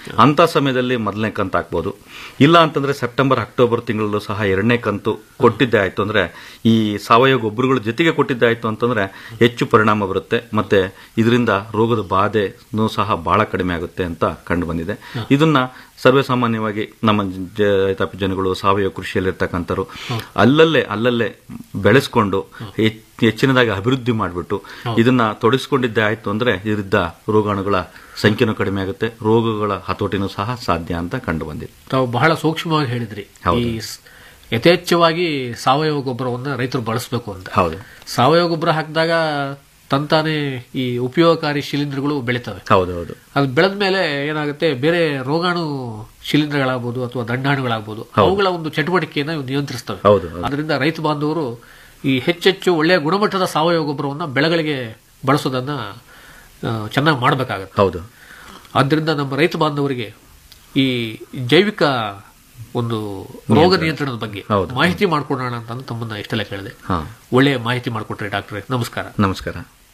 ಅಂತ ಸಮಯದಲ್ಲಿ ಮೊದಲನೇ ಕಂತು ಹಾಕ್ಬೋದು ಇಲ್ಲ ಅಂತಂದ್ರೆ ಸೆಪ್ಟೆಂಬರ್ ಅಕ್ಟೋಬರ್ ತಿಂಗಳಲ್ಲೂ ಸಹ ಎರಡನೇ ಕಂತು ಕೊಟ್ಟಿದ್ದೆ ಆಯ್ತು ಅಂದ್ರೆ ಈ ಸಾವಯವ ಗೊಬ್ಬರಗಳ ಜೊತೆಗೆ ಕೊಟ್ಟಿದ್ದೆ ಆಯ್ತು ಅಂತಂದ್ರೆ ಹೆಚ್ಚು ಪರಿಣಾಮ ಬರುತ್ತೆ ಮತ್ತೆ ಇದರಿಂದ ರೋಗದ ಬಾಧೆನೂ ಸಹ ಬಹಳ ಕಡಿಮೆ ಆಗುತ್ತೆ ಅಂತ ಕಂಡು ಬಂದಿದೆ ಇದನ್ನ ಸರ್ವೇ ಸಾಮಾನ್ಯವಾಗಿ ನಮ್ಮ ಜ- ರೈತಾಪಿ ಜನಗಳು ಸಾವಯವ ಕೃಷಿಯಲ್ಲಿ ಇರ್ತಕ್ಕಂಥವ್ರು ಅಲ್ಲಲ್ಲೇ ಅಲ್ಲಲ್ಲೇ ಬೆಳೆಸ್ಕೊಂಡು ಹೆಚ್- ಹೆಚ್ಚಿನದಾಗಿ ಅಭಿವೃದ್ಧಿ ಮಾಡಿಬಿಟ್ಟು ಇದನ್ನ ತೊಡಗಿಸ್ಕೊಂಡಿದ್ದೆ ಆಯ್ತು ಅಂದ್ರೆ ಇದರಿಂದ ರೋಗಾಣುಗಳ ಸಂಖ್ಯೆನೂ ಕಡಿಮೆ ಆಗುತ್ತೆ ರೋಗಗಳ ಹತೋಟಿನೂ ಸಹ ಸಾಧ್ಯ ಅಂತ ಕಂಡು ಬಂದಿದೆ ತಾವು ಬಹಳ ಸೂಕ್ಷ್ಮವಾಗಿ ಹೇಳಿದ್ರಿ ಹೌದು. ಈ ಸ್- ಯಥೇಚ್ಛವಾಗಿ ಸಾವಯವ ಗೊಬ್ಬರವನ್ನ ರೈತರು ಬಳಸಬೇಕು ಅಂತ ಹೌದು ಸಾವಯವ ಗೊಬ್ಬರ ಹಾಕಿದಾಗ ತಂತಾನೆ ಈ ಉಪಯೋಗಕಾರಿ ಶಿಲೀಂಧ್ರಗಳು ಬೆಳಿತವೆ ಹೌದು ಹೌದು ಅದು ಬೆಳೆದ ಮೇಲೆ ಏನಾಗುತ್ತೆ ಬೇರೆ ರೋಗಾಣು ಶಿಲೀಂಧ್ರಗಳಾಗ್ಬೋದು ಅಥವಾ ದಂಡಾಣುಗಳಾಗ್ಬೋದು ಅವುಗಳ ಒಂದು ಚಟುವಟಿಕೆಯನ್ನು ಇವು ನಿಯಂತ್ರಿಸ್ತವೆ ಹೌದು, ಹೌದು. ಅದರಿಂದ ರೈತ ಬಾಂಧವರು ಈ ಹೆಚ್ಚೆಚ್ಚು ಒಳ್ಳೆಯ ಗುಣಮಟ್ಟದ ಸಾವಯವ ಗೊಬ್ಬರವನ್ನ ಬೆಳೆಗಳಿಗೆ ಬಳಸೋದನ್ನ ಆ, ಚೆನ್ನಾಗಿ ಮಾಡಬೇಕಾಗತ್ತೆ ಹೌದು ಆದ್ದರಿಂದ ನಮ್ಮ ರೈತ ಬಾಂಧವರಿಗೆ ಈ ಜೈವಿಕ ಒಂದು ರೋಗ ನಿಯಂತ್ರಣದ ಬಗ್ಗೆ ಹೌದು. ಮಾಹಿತಿ ಮಾಡ್ಕೊಡೋಣ ಅಂತ ತಮ್ಮನ್ನ ಇಷ್ಟೆಲ್ಲ ಕೇಳಿದೆ ಹಾ ಒಳ್ಳೆಯ ಮಾಹಿತಿ ಮಾಡಿಕೊಟ್ರೆ ಡಾಕ್ಟ್ರೆ ನಮಸ್ಕಾರ ನಮಸ್ಕಾರ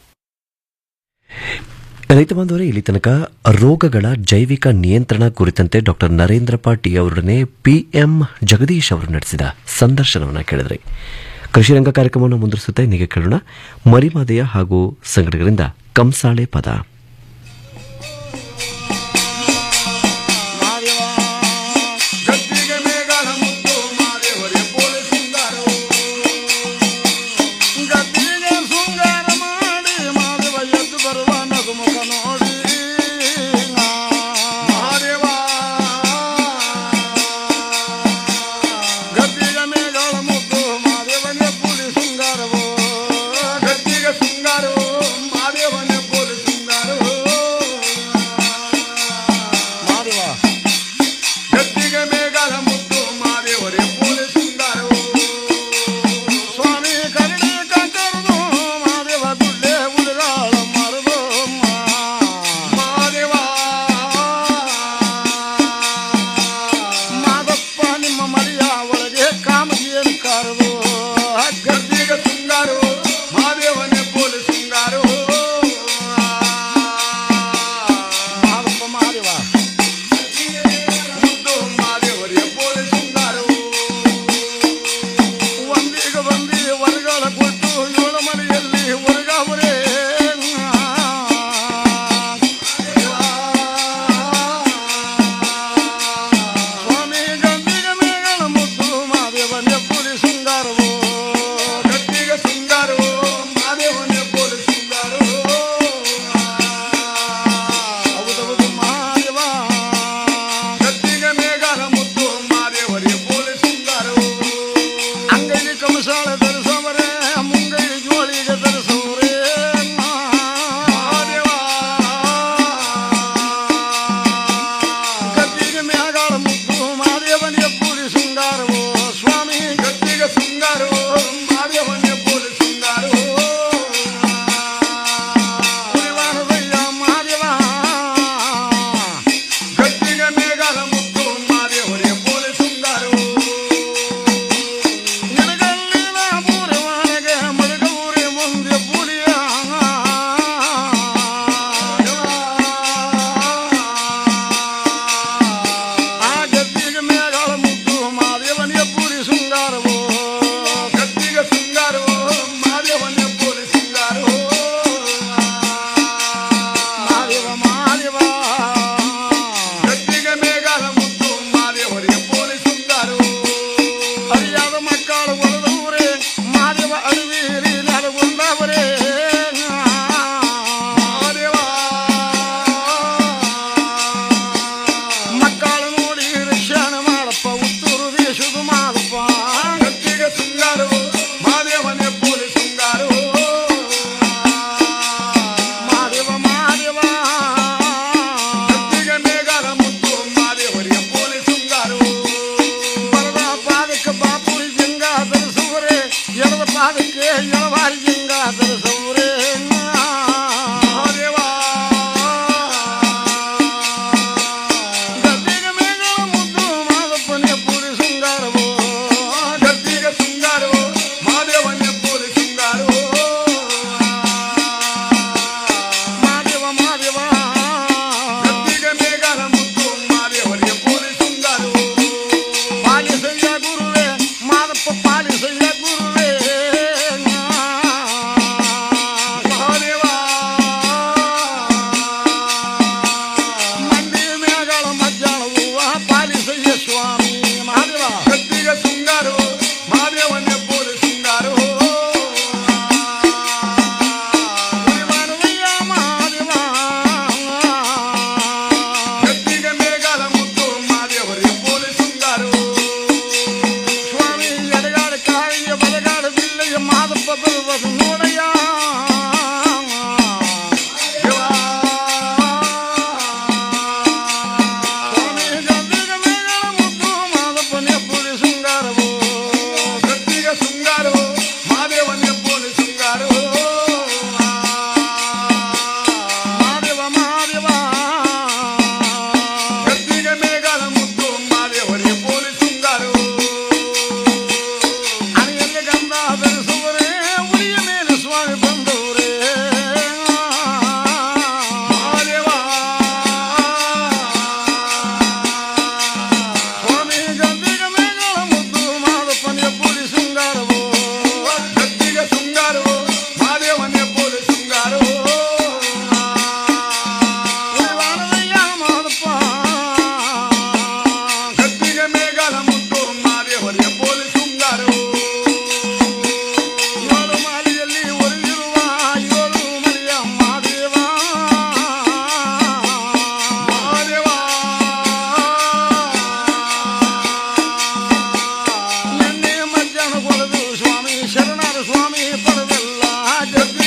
ರೈತ ಬಾಂಧವರೇ ಇಲ್ಲಿ ತನಕ ರೋಗಗಳ ಜೈವಿಕ ನಿಯಂತ್ರಣ ಕುರಿತಂತೆ ಡಾಕ್ಟರ್ ನರೇಂದ್ರ ಪಾಟಿ ಅವರೊಡನೆ ಪಿಎಂ ಜಗದೀಶ್ ಅವರು ನಡೆಸಿದ ಸಂದರ್ಶನವನ್ನು ಕೇಳಿದ್ರಿ ಕೃಷಿ ರಂಗ ಕಾರ್ಯಕ್ರಮವನ್ನು ಮುಂದುವರಿಸುತ್ತಾ ಇನ್ನೀಗ ಕೇಳೋಣ ಮರಿಮಾದೆಯ ಹಾಗೂ ಸಂಘಟಕರಿಂದ ಕಂಸಾಳೆ ಪದ ಗದ್ದಿಗೆ ಮೇಘನ ಮುದ್ದು ಮಾದೇವರೇ ಪೋಲೆ ಸಿಂಗಾರವು ಗದ್ದಿಗೆ ಶೃಂಗಾರ ಮಾಡಿ ಮಾದೇವ ಎದ್ದು ಬರುವ ನಗುಮುಖ ನೋಡಿ ಮಾದೇವ ಗದ್ದಿಗೆ ಮೇಘಳ ಮುದ್ದು ಮಾದೇವನೇ ಪೂಲಿ ಶೃಂಗಾರವು ಗದ್ದಿಗೆ ಶೃಂಗಾರವು ಮಾದೇವನೇ ಪೂಲಿ ಶೃಂಗಾರ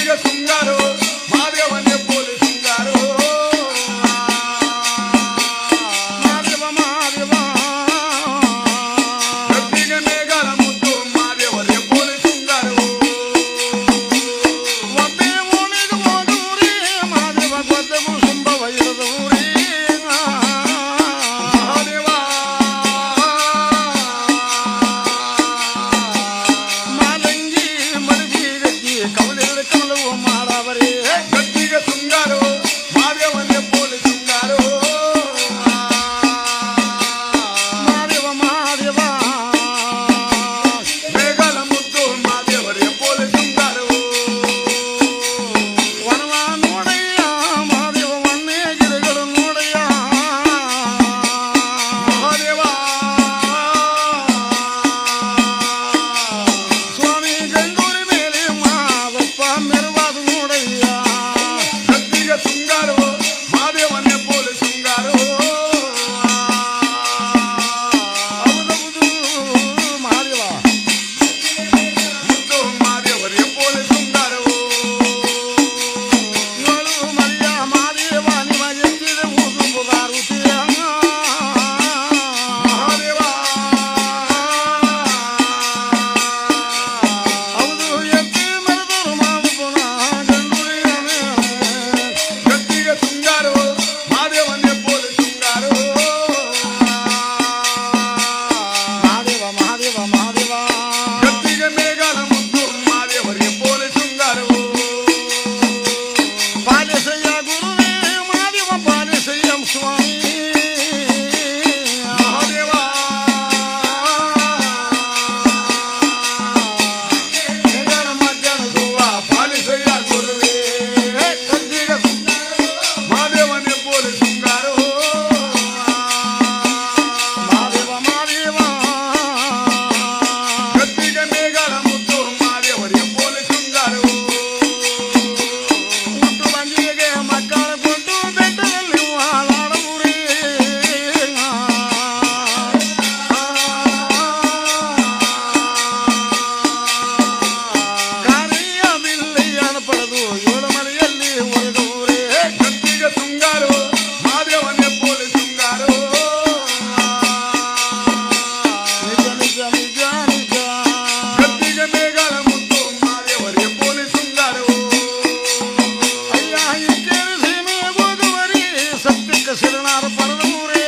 ಗಟ್ಟಿಗೆ ಶೃಂಗಾರೋ ಮಾದೇವನೇ ಪೋಲಿ ಶೃಂಗಾರೋ ಮಾದೇವ ಮಾದೇವ ಗಟ್ಟಿಗೆ ಮೇಘಲ ಮುದ್ದು ಮಾದೇವನೇ ಪೋಲಿ ಶೃಂಗಾರೋ ಒಬ್ಬೇ ಓಣಿಗ ಹೋದೂರಿ ಮಾದೇವ ಗೊದ್ದವು ಸುಂಬವ ಇರದೂರಿ ಮಹಾದೇವ ಮಾದಂಗಿ ಮಲಗಿ ಗದ್ದಿ ಕವಲಿರ ಕಮಲವು ಮಾಡಾವರೇ ಗದ್ದಿಗೆ ಶೃಂಗಾರೋ ಮಾದೇವನೇ ಪೋಲಿ ಶೃಂಗಾರೋ ಮಾದೇವ ಮಾದೇವ ಮೇಘಲ ಮುದ್ದು ಮಾದೇವರೇ ಪೋಲಿ ಶೃಂಗಾರೋ ವನವ ನೋಡಯ್ಯ ಮಾದೇವ ಮಣ್ಣೆ ಗಿಡಗಳು ನೋಡಯ್ಯ ಮಹಾದೇವ ಸ್ವಾಮಿ ಗಂಗೂರಿ ಮೇಲೆ ಮಾದಪ್ಪ ಮೆರವಾದ ನೋಡಯ್ಯ ಗದ್ದಿಗೆ ಶೃಂಗಾರೋ ಮಾದೇವನೇ ಪೋಲಿ ಶೃಂಗಾರೋ ಹೌದೌದು ಮಹಾದೇವ ಮುದ್ದು ಮಾದೇವರೇ ಪೋಲಿ ಶೃಂಗಾರೋ ನೋಡು ಮರಿಯ ಮಾದೇವ ನಿಮಗೆ ಎತ್ತಿದ ಊದು ಬುಗಾರುತಿಯ ಮಹಾದೇವ ಹೌದು ಎತ್ತಿ ಮರೆದರು ಮಾವು ಪುನಃ ಗಂಡುಳಿಯ ಮೇಲೆ ಗಟ್ಟಿಗೆ ಶೃಂಗಾರೋ ಮಾದೇವನೇ ಪೋಲಿ ಶೃಂಗಾರೋ ಮಹಾದೇವ ಮಹಾದೇವ ಮಹಾದೇವ ಗಟ್ಟಿಗೆ ಮೇಘಲ ಮುದ್ದು ಮಾದೇವರಿಗೆ ಪೋಲಿ ಶೃಂಗಾರೋ ಪಾಲಿಸಯ್ಯ ಗುರುವೇ ಮಾದೇವ ಪಾಲಿಸಯ್ಯ ಸ್ವಾಮಿ ಮಹಾದೇವ ಮೇಘಲ ಮಧ್ಯಾಹ್ನದುವ ಪಾಲಿಸಯ್ಯ ಗುರುವೇ ಗಟ್ಟಿಗೆ ಮಾದೇವನೇ ಪೋಲಿ ಶೃಂಗಾರೋ ಮಾದೇವ ಮಾದೇವ ಗಟ್ಟಿಗೆ ಮೇಘಲ ಮುದ್ದು ಮಾದೇವರಿಗೆ ಪೋಲಿ ಶೃಂಗಾರೋ ಹುಟ್ಟು ಬಂದಿಗೆ ಮಕ್ಕಳ ಕೊಟ್ಟು ಬೆಟ್ಟದಲ್ಲಿ ಹಾಳಾಡುವುರೇ ಕಾರಿಯ ಬಿಲ್ಲಿಯನ ಪಡೆದು ಏಳು ಮಳೆಯಲ್ಲಿ ಒರೆದೂರೇ ಗಟ್ಟಿಗೆ ಶೃಂಗಾರೋ ಮಾದೇವನೇ ಪೋಲಿ ಶೃಂಗಾರೋ ನಿಜ ನಿಜ ನಿಜ ನಿಜ ಗಟ್ಟಿಗೆ ಮೇಘಲ ಮುದ್ದು ಮಾದೇವರಿಗೆ ಪೋಲಿ ಶೃಂಗಾರೋ ಅಯ್ಯ ಈ ಕೇಳಿಸಿ ಮೇ ಹೋಗುವರಿ ಸತ್ಯಕ್ಕೆ ಶರಣಾರ ಪಡೆದೂರೇ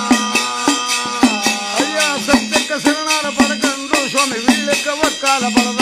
ಅಯ್ಯ ಸತ್ಯಕ್ಕೆ ಶರಣಾರ ಪಡ್ಕೊಂಡು ಸ್ವಾಮಿ ವೀಳಕ್ಕೆ ಒಕ್ಕಾಲ ಪಡೆದ